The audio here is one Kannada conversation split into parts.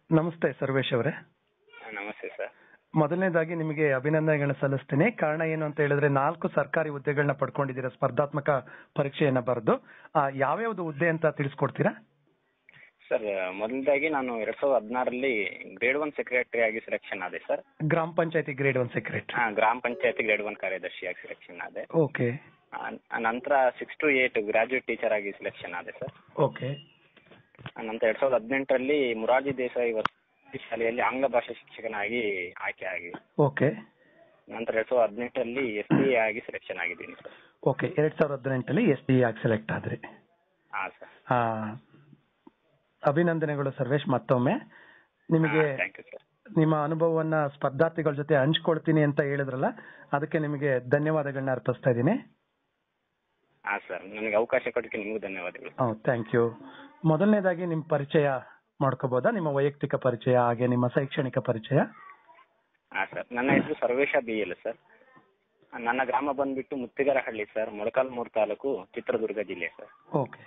ನಮಸ್ತೆ ಸರ್ವೇಶ್ ಅವರೇ ನಮಸ್ತೆ ಸರ್ ಮೊದಲನೇದಾಗಿ ನಿಮಗೆ ಅಭಿನಂದನೆಗಳನ್ನ ಸಲ್ಲಿಸ್ತೀನಿ ಕಾರಣ ಏನು ಅಂತ ಹೇಳಿದ್ರೆ ನಾಲ್ಕು ಸರ್ಕಾರಿ ಹುದ್ದೆಗಳನ್ನ ಪಡ್ಕೊಂಡಿದ್ದೀರಾ ಸ್ಪರ್ಧಾತ್ಮಕ ಪರೀಕ್ಷೆಯನ್ನ ಬರೆದು ಆ, ಯಾವ್ಯಾವ್ದು ಹುದ್ದೆ ಅಂತ ತಿಳಿಸ್ಕೊಡ್ತೀರಾ ಸರ್ ಮೊದಲದಾಗಿ ನಾನು ಎರಡ್ ಸಾವಿರದ ಹದಿನಾರರಲ್ಲಿ ಗ್ರೇಡ್ ಒನ್ ಸೆಕ್ರೆಟರಿ ಆಗಿ ಸೆಲೆಕ್ಷನ್ ಆದೆ ಸರ್ ಗ್ರಾಮ ಪಂಚಾಯತಿ ಗ್ರೇಡ್ ಒನ್ ಸೆಕ್ರೆಟರಿ ಆ, ಗ್ರಾಮ ಪಂಚಾಯತಿ ಗ್ರೇಡ್ ಒನ್ ಕಾರ್ಯದರ್ಶಿಯಾಗಿ ಸೆಲೆಕ್ಷನ್ ಆದೆ ಓಕೆ ಆ, ನಂತರ six to eight graduate teacher ಆಗಿ ಸೆಲೆಕ್ಷನ್ ಆದೆ ಸರ್ ಓಕೆ ಆ, ನಂತರ ಎರಡ್ ಸಾವಿರದ ಹದಿನೆಂಟರಲ್ಲಿ ಮುರಾರ್ಜಿ ದೇಸಾಯಿ ವಸತಿ ಶಾಲೆಯಲ್ಲಿ ಆಂಗ್ಲ ಭಾಷಾ ಶಿಕ್ಷಕನಾಗಿ ಆಯ್ಕೆ ಆಗಿ ಓಕೆ ನಂತರ ಎರಡ್ ಸಾವಿರದ ಹದಿನೆಂಟರಲ್ಲಿ ಎಸ್ ಡಿ ಎ ಆಗಿ ಸೆಲೆಕ್ಷನ್ ಆಗಿದ್ದೀನಿ ಸರ್ ಓಕೆ ಎರಡ್ ಸಾವಿರದ ಹದಿನೆಂಟಲ್ಲಿ ಎಸ್ ಡಿ ಆಗಿ ಸೆಲೆಕ್ಟ್ ಆದ್ರಿ ಹಾ ಸರ್ ಆ, ಅಭಿನಂದನೆಗಳು ಸರ್ವೇಶ್ ಮತ್ತೊಮ್ಮೆ ನಿಮಗೆ ಥ್ಯಾಂಕ್ ಯು ಸರ್ ನಿಮ್ಮ ಅನುಭವವನ್ನ ಸ್ಪರ್ಧಾರ್ಥಿಗಳ ಜೊತೆ ಹಂಚ್ಕೊಳ್ತೀನಿ ಅಂತ ಹೇಳಿದ್ರಲ್ಲ ಅದಕ್ಕೆ ನಿಮಗೆ ಧನ್ಯವಾದಗಳನ್ನ ಅರ್ಪಿಸ್ತಾ ಇದ್ದೀನಿ ಹಾ ಸರ್ ನನಗೆ ಅವಕಾಶ ಕೊಟ್ಟಕ್ಕೆ ನಿಮಗೂ ಧನ್ಯವಾದಗಳು ಥ್ಯಾಂಕ್ ಯು ಮೊದಲನೇದಾಗಿ ನಿಮ್ಮ ಪರಿಚಯ ಮಾಡ್ಕೋಬೋದಾ ನಿಮ್ಮ ವೈಯಕ್ತಿಕ ಪರಿಚಯ ಹಾಗೆ ನಿಮ್ಮ ಶೈಕ್ಷಣಿಕ ಪರಿಚಯ ಹಾ ಸರ್ ನನ್ನ ಹೆಸರು ಸರ್ವೇಶ ಬಿ ಎಲ್ ಸರ್ ನನ್ನ ಗ್ರಾಮ ಬಂದ್ಬಿಟ್ಟು ಮುತ್ತಿಗರಹಳ್ಳಿ ಸರ್ ಮೊಳಕಾಲ್ಮೂರು ತಾಲೂಕು ಚಿತ್ರದುರ್ಗ ಜಿಲ್ಲೆ ಸರ್ ಓಕೆ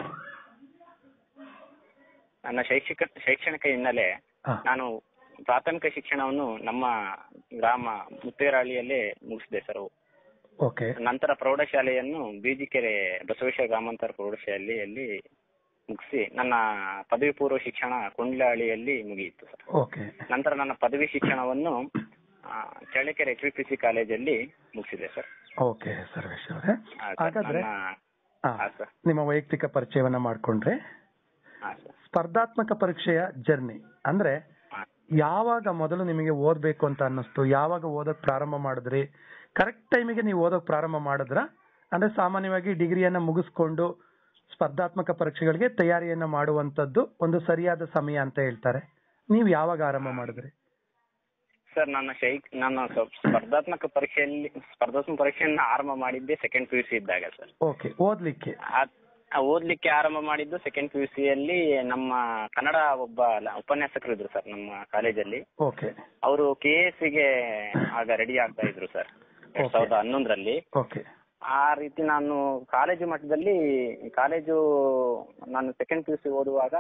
ನನ್ನ ಶೈಕ್ಷಿಕ ಶೈಕ್ಷಣಿಕ ಹಿನ್ನೆಲೆ ಹಾ ನಾನು ಪ್ರಾಥಮಿಕ ಶಿಕ್ಷಣವನ್ನು ನಮ್ಮ ಗ್ರಾಮ ಮುತ್ತಿಗರಹಳ್ಳಿಯಲ್ಲೇ ಮುಗಿಸಿದೆ ಸರ್ ಓಕೆ ನಂತರ ಪ್ರೌಢಶಾಲೆಯನ್ನು ಬೀಜಿಕೆರೆ ಬಸವೇಶ್ವರ ಗ್ರಾಮಾಂತರ ಪ್ರೌಢಶಾಲೆಯಲ್ಲಿ ಮುಗಿಸಿ ನನ್ನ ಪದವಿ ಪೂರ್ವ ಶಿಕ್ಷಣ ಕೊಂಡ್ಲಹಳ್ಳಿಯಲ್ಲಿ ಮುಗಿಯಿತು ಸರ್ ಓಕೆ ನಂತರ ನನ್ನ ಪದವಿ ಶಿಕ್ಷಣವನ್ನು ಆ, ಚಳ್ಳಕೆರೆ ಎಚ್ ಪಿ ಸಿ ಕಾಲೇಜಲ್ಲಿ ಮುಗಿಸಿದೆ ಸರ್ ಓಕೆ ಸರ್ವೇಶ್ ಅವರೇ ಹಾ, ಸರ್. ಹಾಗಾದ್ರೆ ನನ್ನ- ಹಾ, ಹಾ, ಸರ್. ನಿಮ್ಮ ವೈಯಕ್ತಿಕ ಪರಿಚಯವನ್ನ ಮಾಡ್ಕೊಂಡ್ರೆ ಹಾ ಸರ್ ಸ್ಪರ್ಧಾತ್ಮಕ ಪರೀಕ್ಷೆಯ ಜರ್ನಿ ಅಂದ್ರೆ ಹಾ. ಯಾವಾಗ ಮೊದಲು ನಿಮಗೆ ಓದ್ಬೇಕು ಅಂತ ಅನ್ನಿಸ್ತು ಯಾವಾಗ ಓದಕ್ ಪ್ರಾರಂಭ ಮಾಡಿದ್ರಿ ಕರೆಕ್ಟ್ ಟೈಮಿಗೆ ನೀವು ಓದೋಕ್ ಪ್ರಾರಂಭ ಮಾಡಿದ್ರ ಅಂದ್ರೆ ಸಾಮಾನ್ಯವಾಗಿ ಡಿಗ್ರಿಯನ್ನ ಮುಗಿಸ್ಕೊಂಡು ಸ್ಪರ್ಧಾತ್ಮಕ ಪರೀಕ್ಷೆಗಳಿಗೆ ತಯಾರಿಯನ್ನ ಮಾಡುವಂತದ್ದು ಒಂದು ಸರಿಯಾದ ಸಮಯ ಅಂತ ಹೇಳ್ತಾರೆ ನೀವು ಯಾವಾಗ ಆರಂಭ ಮಾಡಿದ್ರಿ ಸರ್ ನನ್ನ ಶೈ ನನ್ನ ಸ್ವಲ್ಪ ಸ್ಪರ್ಧಾತ್ಮಕ ಪರೀಕ್ಷೆಯಲ್ಲಿ ಸ್ಪರ್ಧಾತ್ಮಕ ಪರೀಕ್ಷೆಯನ್ನ ಆರಂಭ ಮಾಡಿದ್ದೆ ಸೆಕೆಂಡ್ ಪಿ ಯು ಸಿ ಇದ್ದಾಗ ಸರ್ ಓಕೆ ಓದ್ಲಿಕ್ಕೆ ಆ- ಆ ಓದ್ಲಿಕ್ಕೆ ಆರಂಭ ಮಾಡಿದ್ದು ಸೆಕೆಂಡ್ ಪಿ ಯು ಸಿಯಲ್ಲಿ ನಮ್ಮ ಕನ್ನಡ ಒಬ್ಬ ಲ- ಉಪನ್ಯಾಸಕರು ಇದ್ರು ಸರ್ ನಮ್ಮ ಕಾಲೇಜಲ್ಲಿ ಓಕೆ ಅವರು ಕೆ ಎಸ್ ಗೆ ಆಗ ರೆಡಿ ಆಗ್ತಾ ಇದ್ರು ಸರ್ ಎರಡ್ Okay. ಸಾವಿರದ ಹನ್ನೊಂದರಲ್ಲಿ ಓಕೆ ಆ ರೀತಿ ನಾನು ಕಾಲೇಜು ಮಟ್ಟದಲ್ಲಿ ಕಾಲೇಜು ನಾನು ಸೆಕೆಂಡ್ ಪಿ ಯು ಸಿ ಓದುವಾಗ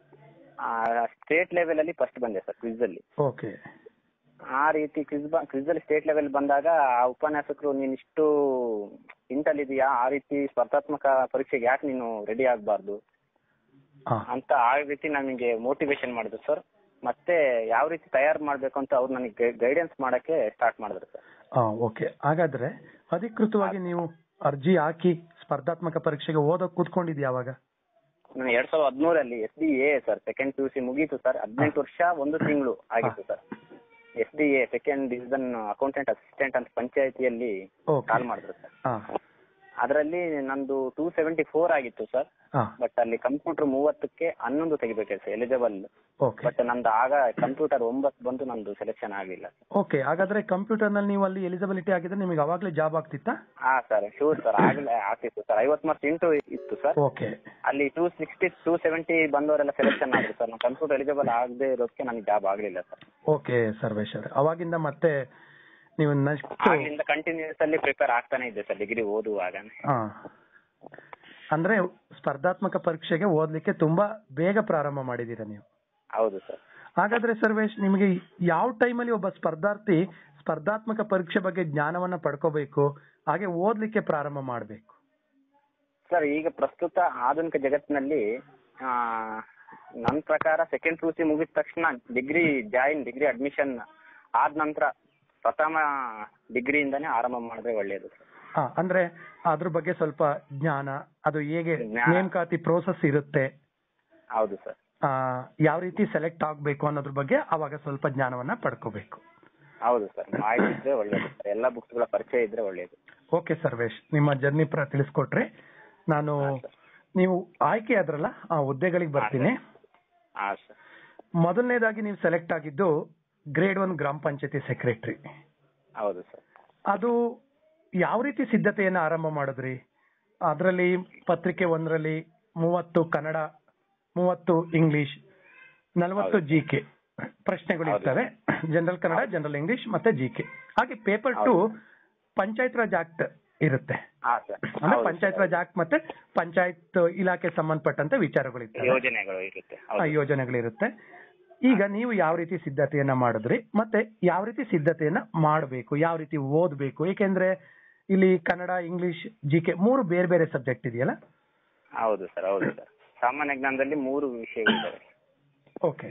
ಸ್ಟೇಟ್ ಲೆವೆಲ್ ಅಲ್ಲಿ ಫಸ್ಟ್ ಬಂದೆ ಸರ್ ಕ್ವಿಜ್ ಅಲ್ಲಿ ಓಕೆ ಆ ರೀತಿ ಕ್ವಿಜ್ ಕ್ವಿಜ್ ಅಲ್ಲಿ ಸ್ಟೇಟ್ ಲೆವೆಲ್ ಬಂದಾಗ ಆ ಉಪನ್ಯಾಸಕರು ನೀನ್ ಇಷ್ಟು ಇಂಟಲ್ ಇದೆಯಾ ಆ ರೀತಿ ಸ್ಪರ್ಧಾತ್ಮಕ ಪರೀಕ್ಷೆಗೆ ಯಾಕೆ ನೀನು ರೆಡಿ ಆಗಬಾರ್ದು ಹಾ ಅಂತ ಆ ರೀತಿ ನನಗೆ ಮೋಟಿವೇಶನ್ ಮಾಡಿದ್ರು ಸರ್ ಮತ್ತೆ ಯಾವ ರೀತಿ ತಯಾರು ಮಾಡ್ಬೇಕು ಅಂತ ಅವ್ರು ನನಗೆ ಗೈಡೆನ್ಸ್ ಮಾಡಕ್ಕೆ ಸ್ಟಾರ್ಟ್ ಮಾಡಿದ್ರು ಸರ್ ಹಾ ಓಕೆ ಹಾಗಾದ್ರೆ ಅಧಿಕೃತವಾಗಿ ನೀವು ಅರ್ಜಿ ಹಾಕಿ ಸ್ಪರ್ಧಾತ್ಮಕ ಪರೀಕ್ಷೆಗೆ ಓದೋಕ್ ಕೂತ್ಕೊಂಡಿದ್ ಯಾವಾಗ ನಾನು ಎರಡ್ ಸಾವಿರದ ಹದಿಮೂರಲ್ಲಿ S D A sir second P U C ಮುಗೀತು ಸರ್ ಹದಿನೆಂಟು ವರ್ಷ ಒಂದು ತಿಂಗಳು ಆಗಿತ್ತು sir S D A second division accountant assistant ಅಂತ ಪಂಚಾಯತಿಯಲ್ಲಿ ಓಕೆ ಕಾಲ್ ಮಾಡಿದ್ರು ಸರ್ ಹಾ ಅದರಲ್ಲಿ ನಂದು ಟೂ ಸೆವೆಂಟಿ ಫೋರ್ ಆಗಿತ್ತು ಸರ್ ಹಾ ಬಟ್ ಅಲ್ಲಿ ಕಂಪ್ಯೂಟರ್ ಮೂವತ್ತಕ್ಕೆ ಹನ್ನೊಂದು ತೆಗಿಬೇಕು ಸರ್ ಎಲಿಜಿಬಲ್ ಓಕೆ ಬಟ್ ನಂದು ಆಗ ಕಂಪ್ಯೂಟರ್ ಒಂಬತ್ತು ಬಂದು ನಂದು ಸೆಲೆಕ್ಷನ್ ಆಗಲಿಲ್ಲ ಓಕೆ ಹಾಗಾದ್ರೆ ಕಂಪ್ಯೂಟರ್ ನಲ್ಲಿ ನೀವು ಅಲ್ಲಿ ಎಲಿಜಿಬಿಲಿಟಿ ಆಗಿದ್ರೆ ನಿಮಗೆ ಅವಾಗ್ಲೇ ಜಾಬ್ ಆಗ್ತಿತ್ತಾ ಹಾ ಸರ್ ಶೂರ್ ಸರ್ ಆಗಲೇ ಆಗ್ತಿತ್ತು ಸರ್ ಐವತ್ ಮಾರ್ಕ್ಸ್ ಇಂಟು ಇತ್ತು ಸರ್ ಓಕೆ ಅಲ್ಲಿ ಟೂ ಸಿಕ್ಸ್ಟಿ ಟೂ ಸೆವೆಂಟಿ ಬಂದವರೆಲ್ಲ ಸೆಲೆಕ್ಷನ್ ಆದ್ರು ಸರ್ ನಾನು ಕಂಪ್ಯೂಟರ್ ಎಲಿಜಿಬಲ್ ಆಗದೆ ಇರೋದಕ್ಕೆ ನನಗೆ ಜಾಬ್ ಆಗಲಿಲ್ಲ ಸರ್ ಓಕೆ ಸರ್ವೇಶ್ ಅವ್ರೆ ಅವಾಗಿಂದ ಮತ್ತೆ ನೀವು ನೆಕ್ಸ್ಟ್ ಆಗ್ಲಿಂದ ಕಂಟಿನ್ಯೂಸ್ ಅಲ್ಲಿ ಪ್ರಿಪೇರ್ ಆಗ್ತಾನೆ ಇದ್ದೆ ಸರ್ ಡಿಗ್ರಿ ಓದುವಾಗ ಹಾ ಅಂದ್ರೆ ಸ್ಪರ್ಧಾತ್ಮಕ ಪರೀಕ್ಷೆಗೆ ಓದ್ಲಿಕ್ಕೆ ತುಂಬಾ ಬೇಗ ಪ್ರಾರಂಭ ಮಾಡಿದೀರ ನೀವು ಹೌದು ಸರ್ ಹಾಗಾದ್ರೆ ಸರ್ವೇಶ್ ನಿಮಗೆ ಯಾವ ಟೈಮಲ್ಲಿ ಒಬ್ಬ ಸ್ಪರ್ಧಾರ್ಥಿ ಸ್ಪರ್ಧಾತ್ಮಕ ಪರೀಕ್ಷೆ ಬಗ್ಗೆ ಜ್ಞಾನವನ್ನ ಪಡ್ಕೋಬೇಕು ಹಾಗೆ ಓದ್ಲಿಕ್ಕೆ ಪ್ರಾರಂಭ ಮಾಡಬೇಕು ಸರ್ ಈಗ ಪ್ರಸ್ತುತ ಆಧುನಿಕ ಜಗತ್ತಿನಲ್ಲಿ ಆ, ನನ್ನ ಪ್ರಕಾರ ಸೆಕೆಂಡ್ ಪಿ ಯು ಸಿ ಮುಗಿದ ತಕ್ಷಣ ಡಿಗ್ರಿ ಜಾಯಿನ್ ಡಿಗ್ರಿ ಅಡ್ಮಿಷನ್ ಆದ ನಂತರ ಪ್ರಥಮ ಡಿಗ್ರಿಯಿಂದಾನೇ ಆರಂಭ ಮಾಡಿದ್ರೆ ಒಳ್ಳೆಯದು ಸರ್ ಹಾ ಅಂದ್ರೆ ಅದ್ರ ಬಗ್ಗೆ ಸ್ವಲ್ಪ ಜ್ಞಾನ ಅದು ಹೇಗೆ ಜ್ಞಾನ. ನೇಮಕಾತಿ ಪ್ರೋಸೆಸ್ ಇರುತ್ತೆ ಹೌದು ಸರ್ ಆ, ಯಾವ ರೀತಿ ಸೆಲೆಕ್ಟ್ ಆಗ್ಬೇಕು ಅನ್ನೋದ್ರ ಬಗ್ಗೆ ಅವಾಗ ಸ್ವಲ್ಪ ಜ್ಞಾನವನ್ನ ಪಡ್ಕೋಬೇಕು ಹೌದು ಸರ್ ಮಾಹಿತಿ ಇದ್ರೆ ಒಳ್ಳೇದು ಸರ್ ಎಲ್ಲ ಬುಕ್ಸ್ಗಳ ಪರಿಚಯ ಇದ್ರೆ ಒಳ್ಳೇದು ಓಕೆ ಸರ್ವೇಶ್ ನಿಮ್ಮ ಜರ್ನಿ ಪ್ರ ತಿಳಿಸ್ಕೊಟ್ರೆ ನಾನು ನೀವು ಆಯ್ಕೆ ಆದ್ರಲ್ಲ ಆ ಹುದ್ದೆಗಳಿಗೆ ಬರ್ತೀನಿ ಹಾ ಸರ್ ಮೊದಲನೇದಾಗಿ ನೀವು ಸೆಲೆಕ್ಟ್ ಆಗಿದ್ದು ಗ್ರೇಡ್ ಒನ್ ಗ್ರಾಮ ಪಂಚಾಯತಿ ಸೆಕ್ರೆಟರಿ ಹೌದು ಸರ್ ಅದು ಯಾವ ರೀತಿ ಸಿದ್ಧತೆಯನ್ನ ಆರಂಭ ಮಾಡಿದ್ರಿ ಅದರಲ್ಲಿ ಪತ್ರಿಕೆ ಒಂದರಲ್ಲಿ ಮೂವತ್ತು ಕನ್ನಡ ಮೂವತ್ತು ಇಂಗ್ಲಿಷ್ ನಲವತ್ತು ಜಿ ಕೆ ಪ್ರಶ್ನೆಗಳು ಹೌದು. ಇರ್ತವೆ ಜನರಲ್ ಕನ್ನಡ ಜನರಲ್ ಇಂಗ್ಲಿಷ್ ಮತ್ತೆ ಜಿ ಕೆ ಹಾಗೆ paper two panchayat raj act ಇರುತ್ತೆ ಹಾ ಸರ್ ಅಂದ್ರೆ ಪಂಚಾಯತ್ ರಾಜ್ ಆಕ್ಟ್ ಮತ್ತೆ ಪಂಚಾಯತ್ ಇಲಾಖೆ ಸಂಬಂಧಪಟ್ಟಂತೆ ವಿಚಾರಗಳು ಇರ್ತವೆ ಯೋಜನೆಗಳು ಇರುತ್ತೆ ಆ ಹೌದು ಯೋಜನೆಗಳಿರುತ್ತೆ ಈಗ ನೀವು ಯಾವ ರೀತಿ ಸಿದ್ಧತೆಯನ್ನ ಮಾಡಿದ್ರಿ ಮತ್ತೆ ಯಾವ ರೀತಿ ಸಿದ್ಧತೆಯನ್ನ ಮಾಡಬೇಕು ಯಾವ ರೀತಿ ಓದ್ಬೇಕು ಏಕೆಂದ್ರೆ ಇಲ್ಲಿ ಕನ್ನಡ ಇಂಗ್ಲಿಷ್ ಜಿ ಕೆ ಮೂರು ಬೇರೆ ಬೇರೆ ಸಬ್ಜೆಕ್ಟ್ ಇದೆಯಲ್ಲ ಹೌದು ಸರ್ ಹೌದು ಸರ್ ಸಾಮಾನ್ಯ ಜ್ಞಾನದಲ್ಲಿ ಮೂರು ವಿಷಯಗಳಿದ್ದಾವೆ ಓಕೆ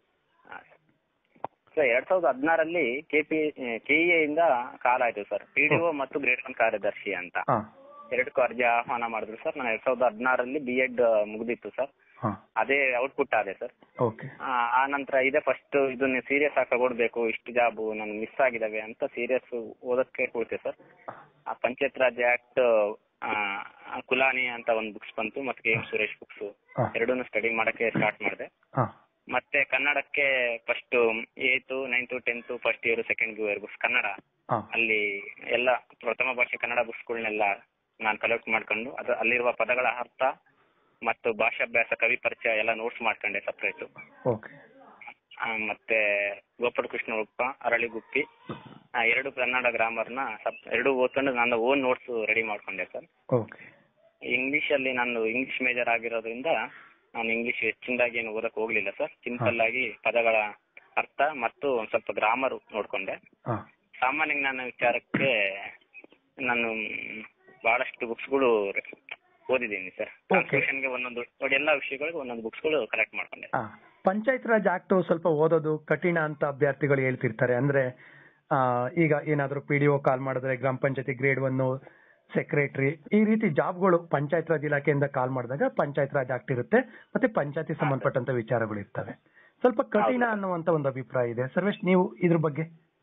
ಸರ್ ಎರಡ್ ಸಾವಿರದ ಹದಿನಾರಲ್ಲಿ ಕೆಪಿ ಕೆಇಎ ಇಂದ ಕಾಲ್ ಆಯ್ತು ಸರ್ ಪಿಡಿಒ ಮತ್ತು ಗ್ರೇಡ್ ಒನ್ ಕಾರ್ಯದರ್ಶಿ ಅಂತ ಹಾ ಎರಡಕ್ಕೂ ಅರ್ಜಿ ಆಹ್ವಾನ ಮಾಡಿದ್ರು ಸರ್ ನಾನು ಎರಡ್ ಸಾವಿರದ ಹದಿನಾರಲ್ಲಿ ಬಿ ಎಡ್ ಮುಗ್ದಿತ್ತು ಸರ್ ಹಾ ಅದೇ ಔಟ್ಪುಟ್ ಆದೆ ಸರ್ ಓಕೆ ಆ ಆ ನಂತರ ಇದೇ ಫಸ್ಟ್ ಇದನ್ನ ಸೀರಿಯಸ್ ಆಗಿ ತಗೊಳ್ಬೇಕು ಇಷ್ಟು ಜಾಬು ನನ್ ಮಿಸ್ ಆಗಿದಾವೆ ಅಂತ ಸೀರಿಯಸ್ ಓದಕ್ಕೆ ಕೂತೆ ಸರ್ ಆ ಪಂಚಾಯತ್ ರಾಜ್ ಆಕ್ಟ್ ಕುಲಾನಿ ಅಂತ ಒಂದು ಬುಕ್ಸ್ ಬಂತು ಮತ್ತೆ ಕೆ ಎಂ ಸುರೇಶ್ ಬುಕ್ಸ್ ಹಾ ಎರಡೂನು ಸ್ಟಡಿ ಮಾಡಕ್ಕೆ ಸ್ಟಾರ್ಟ್ ಮಾಡಿದೆ ಹಾ ಮತ್ತೆ ಕನ್ನಡಕ್ಕೆ first eighth ninth tenth first year second year books Kannada ಹಾ ಅಲ್ಲಿ ಎಲ್ಲ ಪ್ರಥಮ ಭಾಷೆ ಕನ್ನಡ ಬುಕ್ಸ್ಗಳನ್ನೆಲ್ಲ ನಾನು ಕಲೆಕ್ಟ್ ಮಾಡ್ಕೊಂಡು ಅದು ಅಲ್ಲಿರುವ ಪದಗಳ ಅರ್ಥ ಮತ್ತು ಭಾಷಾಭ್ಯಾಸ ಕವಿ ಪರಿಚಯ ಎಲ್ಲ ನೋಟ್ಸ್ ಮಾಡ್ಕೊಂಡೆ ಸಪ್ರೇಟ್ ಓಕೆ ಮತ್ತೆ ಗೋಪಾಲ ಕೃಷ್ಣ ಉಪ್ಪ ಅರಳಿಗುಪ್ಪಿ ಆ, ಎರಡು ಕನ್ನಡ ಗ್ರಾಮರ್ನ ಸಪ್ ಎರಡು ಓದ್ಕೊಂಡು ನಾನು ಓನ್ ನೋಟ್ಸ್ ರೆಡಿ ಮಾಡ್ಕೊಂಡೆ ಸರ್ ಓಕೆ ಇಂಗ್ಲಿಷ್ ಅಲ್ಲಿ ನಾನು ಇಂಗ್ಲಿಷ್ ಮೇಜರ್ ಆಗಿರೋದ್ರಿಂದ ನಾನು ಇಂಗ್ಲಿಷ್ ಹೆಚ್ಚಿನದಾಗಿ ಏನು ಓದಕ್ ಹೋಗ್ಲಿಲ್ಲ ಸರ್ ಸಿಂಪಲ್ ಆಗಿ ಪದಗಳ ಅರ್ಥ ಮತ್ತು ಒಂದ್ ಸ್ವಲ್ಪ ಗ್ರಾಮರ್ ನೋಡ್ಕೊಂಡೆ ಹಾ ಸಾಮಾನ್ಯ ಜ್ಞಾನ ವಿಚಾರಕ್ಕೆ ನಾನು ಮ್, ಬಹಳಷ್ಟು ಬುಕ್ಸ್ಗಳು ಓದಿದ್ದೀನಿ ಸರ್ ಕಾನ್ಸ್ಟಿಟ್ಯೂಷನ್ಗೆ ಒಂದೊಂದು ನೋಡಿ ಎಲ್ಲಾ ವಿಷಯಗಳಿಗೆ ಒಂದೊಂದು ಬುಕ್ಸ್ಗಳು ಕಲೆಕ್ಟ್ ಮಾಡ್ಕೊಂಡೆ ಆ, ಪಂಚಾಯತ್ ರಾಜ್ ಆಕ್ಟ್ ಸ್ವಲ್ಪ ಓದೋದು ಕಠಿಣ ಅಂತ ಅಭ್ಯರ್ಥಿಗಳು ಹೇಳ್ತಿರ್ತಾರೆ ಅಂದ್ರೆ ಆ, ಈಗ ಏನಾದ್ರೂ ಪಿ ಡಿ ಒ ಕಾಲ್ ಮಾಡಿದ್ರೆ ಗ್ರಾಮ ಪಂಚಾಯತಿ ಗ್ರೇಡ್ ಒನ್ ಸೆಕ್ರೆಟರಿ ಈ ರೀತಿ ಜಾಬ್ಗಳು ಪಂಚಾಯತ್ ರಾಜ್ ಇಲಾಖೆಯಿಂದ ಕಾಲ್ ಮಾಡಿದಾಗ ಪಂಚಾಯತ್ ರಾಜ್ ಆಕ್ಟ್ ಇರುತ್ತೆ ಮತ್ತೆ ಪಂಚಾಯತಿ ಸಂಬಂಧಪಟ್ಟಂತ ವಿಚಾರಗಳು ಇರ್ತವೆ ಸ್ವಲ್ಪ ಕಠಿಣ ಅನ್ನುವಂತ ಒಂದು ಅಭಿಪ್ರಾಯ ಇದೆ ಸರ್ವೇಶ್ ನೀವು ಇದ್ರ ಬಗ್ಗೆ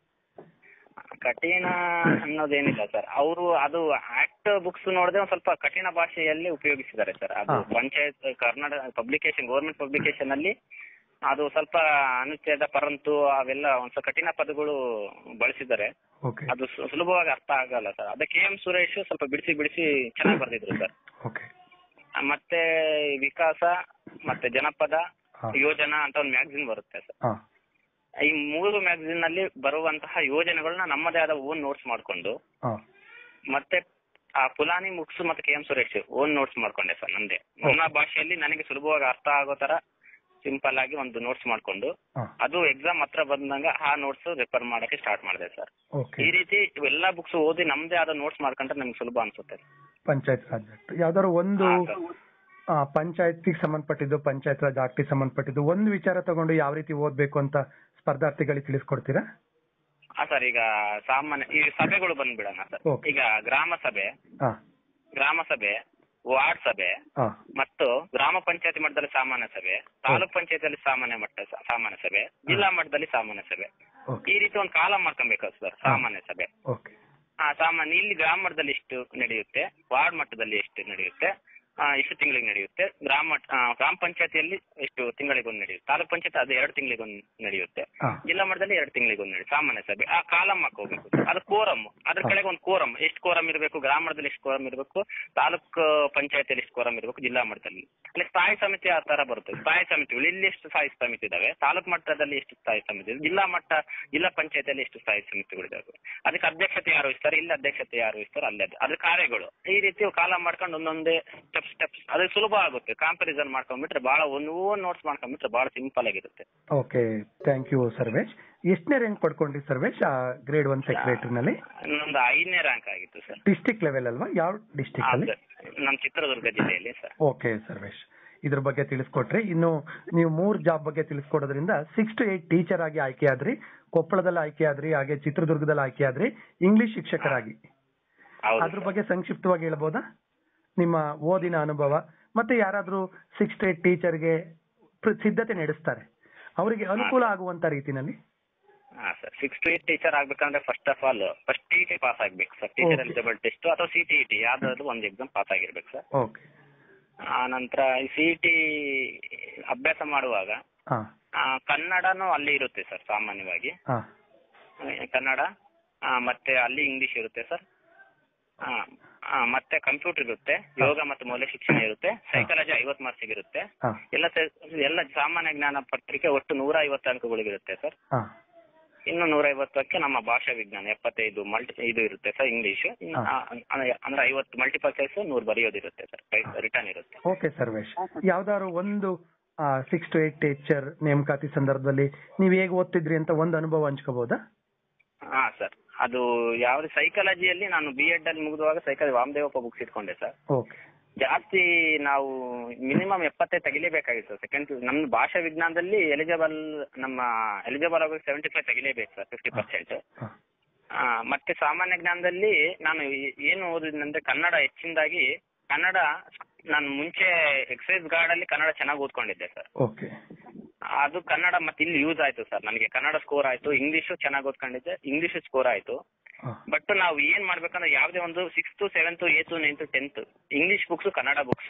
ಕಠಿಣ ಅನ್ನೋದೇನಿಲ್ಲ ಸರ್ ಅವರು ಅದು ಆಕ್ಟ್ ಬುಕ್ಸ್ ನೋಡಿದ್ರೆ ಒಂದ್ ಸ್ವಲ್ಪ ಕಠಿಣ ಭಾಷೆಯಲ್ಲಿ ಉಪಯೋಗಿಸಿದ್ದಾರೆ ಸರ್ ಅದು ಹಾ. Panchayat Karnataka publication government publication ಅಲ್ಲಿ ಅದು ಸ್ವಲ್ಪ ಅನುಚ್ಛೇದ ಪರಂತು ಅವೆಲ್ಲ ಒಂದ್ ಸ್ವಲ್ಪ ಕಠಿಣ ಪದಗಳು ಬಳಸಿದ್ದಾರೆ ಓಕೆ ಅದು ಸು- ಸುಲಭವಾಗಿ ಅರ್ಥ ಆಗಲ್ಲ ಸರ್ ಅದಕ್ಕೆ ಎಂ ಸುರೇಶ್ ಸ್ವಲ್ಪ ಬಿಡಿಸಿ ಬಿಡಿಸಿ ಚೆನ್ನಾಗಿ ಬರ್ದಿದ್ರು ಸರ್ ಓಕೆ ಆ, ಮತ್ತೆ ವಿಕಾಸ ಮತ್ತೆ ಜನಪದ ಹಾ ಯೋಜನಾ ಅಂತ ಒಂದು ಮ್ಯಾಗಝಿನ್ ಬರುತ್ತೆ ಸರ್ ಹಾ ಈ ಮೂರು ಮ್ಯಾಗಝಿನ್ ನಲ್ಲಿ ಬರುವಂತಹ ಯೋಜನೆಗಳನ್ನ ನಮ್ಮದೇ ಆದ ಓನ್ ನೋಟ್ಸ್ ಮಾಡ್ಕೊಂಡು ಹಾ ಮತ್ತೆ ಆ ಪುಲಾನಿ ಮುಕ್ಸ್ ಮತ್ತೆ K M Suresh own notes ಮಾಡ್ಕೊಂಡೆ ಸರ್ ನಂದೇ ನನ್ನ ಭಾಷೆಯಲ್ಲಿ ನನಗೆ ಸುಲಭವಾಗಿ ಅರ್ಥ ಆಗೋ ತರ ಸಿಂಪಲ್ ಆಗಿ ಒಂದು ನೋಟ್ಸ್ ಮಾಡ್ಕೊಂಡು ಹಾ ಅದು ಎಕ್ಸಾಮ್ ಹತ್ರ ಬಂದಂಗ ಆ ನೋಟ್ಸ್ ರೆಫರ್ ಮಾಡಕ್ಕೆ ಸ್ಟಾರ್ಟ್ ಮಾಡಿದೆ ಸರ್ ಓಕೆ ಈ ರೀತಿ ಇವೆಲ್ಲಾ ಬುಕ್ಸ್ ಓದಿ ನಮ್ದೇ ಆದ ನೋಟ್ಸ್ ಮಾಡ್ಕೊಂಡ್ರೆ ನಮ್ಗೆ ಸುಲಭ ಅನ್ಸುತ್ತೆ ಪಂಚಾಯತ್ ರಾಜ್ ಆಕ್ಟ್ ಯಾವ್ದಾದ್ರು ಒಂದು ಹಾ, ಸರ್. ಪಂಚಾಯತಿಗೆ ಸಂಬಂಧಪಟ್ಟಿದ್ದು ಪಂಚಾಯತ್ ರಾಜ್ ಆಕ್ಟಿಗೆ ಸಂಬಂಧಪಟ್ಟಿದ್ದು ಒಂದು ವಿಚಾರ ತಗೊಂಡು ಯಾವ ರೀತಿ ಓದ್ಬೇಕು ಅಂತ ಸ್ಪರ್ಧಾರ್ಥಿಗಳಿಗೆ ತಿಳಿಸ್ಕೊಡ್ತೀರಾ ಹಾ ಸರ್ ಈಗ ಸಾಮಾನ್ಯ ಈ ಸಭೆಗಳು ಬಂದ್ಬಿಡೋಣ ಸರ್ Okay. ಈಗ ಗ್ರಾಮ ಸಭೆ ಹಾ ಗ್ರಾಮ ಸಭೆ ವಾರ್ಡ್ ಸಭೆ ಹಾ ಮತ್ತು ಗ್ರಾಮ ಪಂಚಾಯತಿ ಮಟ್ಟದಲ್ಲಿ ಸಾಮಾನ್ಯ ಸಭೆ ತಾಲೂಕ್ ಪಂಚಾಯತಿಯಲ್ಲಿ ಸಾಮಾನ್ಯ ಮಟ್ಟ ಸಾಮಾನ್ಯ ಸಭೆ ಜಿಲ್ಲಾ ಮಟ್ಟದಲ್ಲಿ ಸಾಮಾನ್ಯ ಸಭೆ ಓಕೆ ಈ ರೀತಿ ಒಂದು ಕಾಲಂ ಮಾಡ್ಕೊಬೇಕು ಸರ್ ಸಾಮಾನ್ಯ ಸಭೆ ಓಕೆ ಆ ಸಾಮಾನ್ಯ ಇಲ್ಲಿ ಗ್ರಾಮ ಮಟ್ಟದಲ್ಲಿ ಎಷ್ಟು ನಡೆಯುತ್ತೆ ವಾರ್ಡ್ ಮಟ್ಟದಲ್ಲಿ ಎಷ್ಟು ನಡೆಯುತ್ತೆ ಆ, ಎಷ್ಟು ತಿಂಗಳಿಗೆ ನಡೆಯುತ್ತೆ ಗ್ರಾಮ ಮಟ್ಟ- ಆ, ಗ್ರಾಮ ಪಂಚಾಯತಿಯಲ್ಲಿ ಎಷ್ಟು ತಿಂಗಳಿಗೊಂದು ನಡೆಯುತ್ತೆ ತಾಲೂಕ್ ಪಂಚಾಯತ್ ಅದು ಎರಡು ತಿಂಗಳಿಗೊಂದು ನಡೆಯುತ್ತೆ ಹಾ ಜಿಲ್ಲಾ ಮಟ್ಟದಲ್ಲಿ ಎರಡು ತಿಂಗಳಿಗೊಂದು ನಡೆಯುತ್ತೆ ಸಾಮಾನ್ಯ ಸಭೆ ಆ ಕಾಲಂ ಹಾಕೋಬೇಕು ಅದು ಕೋರಮ್ ಅದ್ರ ಕೆಳಗೆ ಒಂದು ಕೋರಮ್ ಎಷ್ಟು ಕೋರಮ್ ಇರಬೇಕು ಗ್ರಾಮ ಮಟ್ಟದಲ್ಲಿ ಎಷ್ಟು ಕೋರಮ್ ಇರಬೇಕು ತಾಲೂಕ್ ಪಂಚಾಯತಿಯಲ್ಲಿ ಎಷ್ಟು ಕೋರಮ್ ಇರಬೇಕು ಜಿಲ್ಲಾ ಮಟ್ಟದಲ್ಲಿ ಅಲ್ಲಿ ಸ್ಥಾಯಿ ಸಮಿತಿ ಆ ತರ ಬರುತ್ತೆ ಸ್ಥಾಯಿ ಸಮಿತಿಗಳು ಇಲ್ಲಿ ಎಷ್ಟು ಸ್ಥಾಯಿ ಸಮಿತಿ ಇದಾವೆ ತಾಲೂಕ್ ಮಟ್ಟದಲ್ಲಿ ಎಷ್ಟು ಸ್ಥಾಯಿ ಸಮಿತಿ ಇದೆ ಜಿಲ್ಲಾ ಮಟ್ಟ ಜಿಲ್ಲಾ ಪಂಚಾಯತಿಯಲ್ಲಿ ಎಷ್ಟು ಸ್ಥಾಯಿ ಸಮಿತಿಗಳು ಇದಾವೆ ಅದಕ್ಕೆ ಅಧ್ಯಕ್ಷತೆ ಯಾರು ವಹಿಸ್ತಾರೆ ಇಲ್ಲಿ ಅಧ್ಯಕ್ಷತೆ ಯಾರು ವಹಿಸ್ತಾರೆ ಅಲ್ಲಿ ಅದು ಅದ್ರ ಕಾರ್ಯಗಳು ಈ ರೀತಿ ಕಾಲ ಮಾಡ್ಕೊಂಡು ಒಂದೊಂದೇ ಸ್ಟೆಪ್ ಸ್ಟೆಪ್ಸ್ ಅದು ಸುಲಭ ಆಗುತ್ತೆ ಕಾಂಪರಿಸನ್ ಮಾಡ್ಕೊಂಡ್ಬಿಟ್ರೆ ಬಹಳ ಒಂದು ನೋಟ್ಸ್ ಮಾಡ್ಕೊಂಡ್ಬಿಟ್ರೆ ಬಹಳ ಸಿಂಪಲ್ ಆಗಿರುತ್ತೆ ಓಕೆ ಥ್ಯಾಂಕ್ ಯು ಸರ್ವೇಶ್ ಎಷ್ಟನೇ ರ್ಯಾಂಕ್ ಪಡ್ಕೊಂಡ್ರಿ ಸರ್ವೇಶ್ ಗ್ರೇಡ್ ಒನ್ ಸೆಕ್ರೆಟರಿನಲ್ಲಿ ನಂದು ಐದನೇ ರ್ಯಾಂಕ್ ಆಗಿತ್ತು ಸರ್ ಡಿಸ್ಟಿಕ್ ಲೆವೆಲ್ ಅಲ್ವಾ ಯಾವ ಡಿಸ್ಟಿಕ್ ಅಲ್ಲಿ ನಮ್ಮ ಚಿತ್ರದುರ್ಗ ಜಿಲ್ಲೆಯಲ್ಲಿ ಸರ್ ಓಕೆ ಸರ್ವೇಶ್ ಇದ್ರ ಬಗ್ಗೆ ತಿಳಿಸ್ಕೊಟ್ರಿ ಇನ್ನು ನೀವು ಮೂರ್ ಜಾಬ್ ಬಗ್ಗೆ ತಿಳಿಸ್ಕೊಡೋದ್ರಿಂದ ಸಿಕ್ಸ್ ಟು ಏಟ್ ಟೀಚರ್ ಆಗಿ ಆಯ್ಕೆ ಆದ್ರಿ ಕೊಪ್ಪಳದಲ್ಲಿ ಆಯ್ಕೆ ಆದ್ರಿ ಹಾಗೆ ಚಿತ್ರದುರ್ಗದಲ್ಲಿ ಆಯ್ಕೆ ಆದ್ರಿ ಇಂಗ್ಲಿಷ್ ಶಿಕ್ಷಕರಾಗಿ ಹೌದು ಅದ್ರ ಬಗ್ಗೆ ಸಂಕ್ಷಿಪ್ತವಾಗಿ ಹೇಳ್ಬೋದಾ ನಿಮ್ಮ ಓದಿನ ಅನುಭವ ಮತ್ತೆ ಯಾರಾದ್ರೂ ಸಿಕ್ಸ್ ಟು ಏಟ್ ಟೀಚರ್ಗೆ ಸಿದ್ಧತೆ ನಡೆಸ್ತಾರೆ ಅವರಿಗೆ ಅನುಕೂಲ ಆಗುವಂತ ರೀತಿನಲ್ಲಿ ಹಾ sir six to eight teacher ಆಗ್ಬೇಕಂದ್ರೆ first of all first T T pass ಆಗ್ಬೇಕು sir teacher Okay. Eligible test ಅಥವಾ ಸಿ ಟಿ ಟಿ ಯಾವ್ದಾದ್ರು ಒಂದು ಎಕ್ಸಾಮ್ ಪಾಸ್ ಆಗಿರ್ಬೇಕು ಸರ್ ಓಕೆ ಆ ನಂತರ ಸಿ ಟಿ ಅಭ್ಯಾಸ ಮಾಡುವಾಗ ಹಾ ಆ, ಕನ್ನಡನೂ ಅಲ್ಲಿ ಇರುತ್ತೆ ಸರ್ ಸಾಮಾನ್ಯವಾಗಿ ಹಾ ಆ, ಕನ್ನಡ ಆ, ಮತ್ತೆ ಅಲ್ಲಿ ಇಂಗ್ಲಿಷ್ ಇರುತ್ತೆ ಸರ್ ಆ, ಆ, ಮತ್ತೆ ಕಂಪ್ಯೂಟರ್ ಇರುತ್ತೆ ಯೋಗ ಮತ್ತು ಮೌಲ್ಯ ಶಿಕ್ಷಣ ಇರುತ್ತೆ ಸೈಕಾಲಜಿ ಐವತ್ತು ಮಾರ್ಕ್ಸ್ ಇರುತ್ತೆ ಹಾ ಎಲ್ಲ ಸೆ- ಎಲ್ಲ ಸಾಮಾನ್ಯ ಜ್ಞಾನ ಪತ್ರಿಕೆ ಒಟ್ಟು ನೂರ ಐವತ್ತು ಅಂಕಗಳಿರುತ್ತೆ ಸರ್ ಹಾ ಇನ್ನು ನೂರ ಐವತ್ತಕ್ಕೆ ನಮ್ಮ ಭಾಷಾ ವಿಜ್ಞಾನ ಎಪ್ಪತ್ತೈದು ಮಲ್ಟಿ ಇದು ಇರುತ್ತೆ ಸರ್ ಇಂಗ್ಲಿಷ್ ಹಾ. ಅಂದ್ರೆ ಐವತ್ತು ಮಲ್ಟಿಪಲ್ ಚಾಯ್ಸ್ ನೂರು ಬರೆಯೋದಿರುತ್ತೆ ಸರ್ ರಿಟರ್ನ್ ಇರುತ್ತೆ ಓಕೆ ಸರ್ವೇಶ್ ಯಾವ್ದಾದ್ರು ಒಂದು ಸಿಕ್ಸ್ ಟು ಏಟ್ ಟೀಚರ್ ನೇಮಕಾತಿ ಸಂದರ್ಭದಲ್ಲಿ ನೀವು ಹೇಗೆ ಓದ್ತಿದ್ರಿ ಅಂತ ಒಂದು ಅನುಭವ ಹಂಚ್ಕೋಬಹುದಾ ಹಾ ಸರ್ ಅದು ಯಾವ ಸೈಕಾಲಜಿಯಲ್ಲಿ ನಾನು ಬಿ ಎಡ್ ಅಲ್ಲಿ ಮುಗಿದುವಾಗ ಸೈಕಾಲಜಿ ವಾಮದೇವಪ್ಪ ಬುಕ್ಸ್ ಇಟ್ಕೊಂಡೆ ಸರ್ ಓಕೆ ಜಾಸ್ತಿ ನಾವು ಮಿನಿಮಮ್ ಎಪ್ಪತ್ತೈದು ತೆಗಿಲೇಬೇಕಾಗಿತ್ತು ಸರ್ ಸೆಕೆಂಡ್ ನಮ್ಮ ಭಾಷಾ ವಿಜ್ಞಾನದಲ್ಲಿ ಎಲಿಜಿಬಲ್ ನಮ್ಮ ಎಲಿಜಿಬಲ್ ಆಗೋಕೆ ಸೆವೆಂಟಿ ಫೈವ್ ತೆಗಿಲೇಬೇಕು ಸರ್ ಫಿಫ್ಟಿ ಪರ್ಸೆಂಟ್ ಮತ್ತೆ ಸಾಮಾನ್ಯ ಜ್ಞಾನದಲ್ಲಿ ನಾನು ಈ- ಏನು ಓದಿದ್ನಂದ್ರೆ ಕನ್ನಡ ಹೆಚ್ಚಿನದಾಗಿ ಕನ್ನಡ ನಾನು ಮುಂಚೆ ಎಕ್ಸೈಸ್ ಗಾರ್ಡ್ ಅಲ್ಲಿ ಕನ್ನಡ ಚೆನ್ನಾಗಿ ಓದ್ಕೊಂಡಿದ್ದೆ ಸರ್ ಓಕೆ ಅದು ಕನ್ನಡ ಮತ್ತೆ ಇಲ್ಲಿ ಯೂಸ್ ಆಯ್ತು ಸರ್ ನನಗೆ ಕನ್ನಡ ಸ್ಕೋರ್ ಆಯ್ತು ಇಂಗ್ಲಿಷು ಚೆನ್ನಾಗಿ ಓದ್ಕೊಂಡಿದ್ದೆ ಇಂಗ್ಲಿಷ್ ಸ್ಕೋರ್ ಆಯ್ತು ಬಟ್ ನಾವು ಏನ್ ಮಾಡ್ಬೇಕಂದ್ರೆ ಯಾವ್ದೇ ಒಂದು sixth seventh eighth ninth tenth English books Kannada books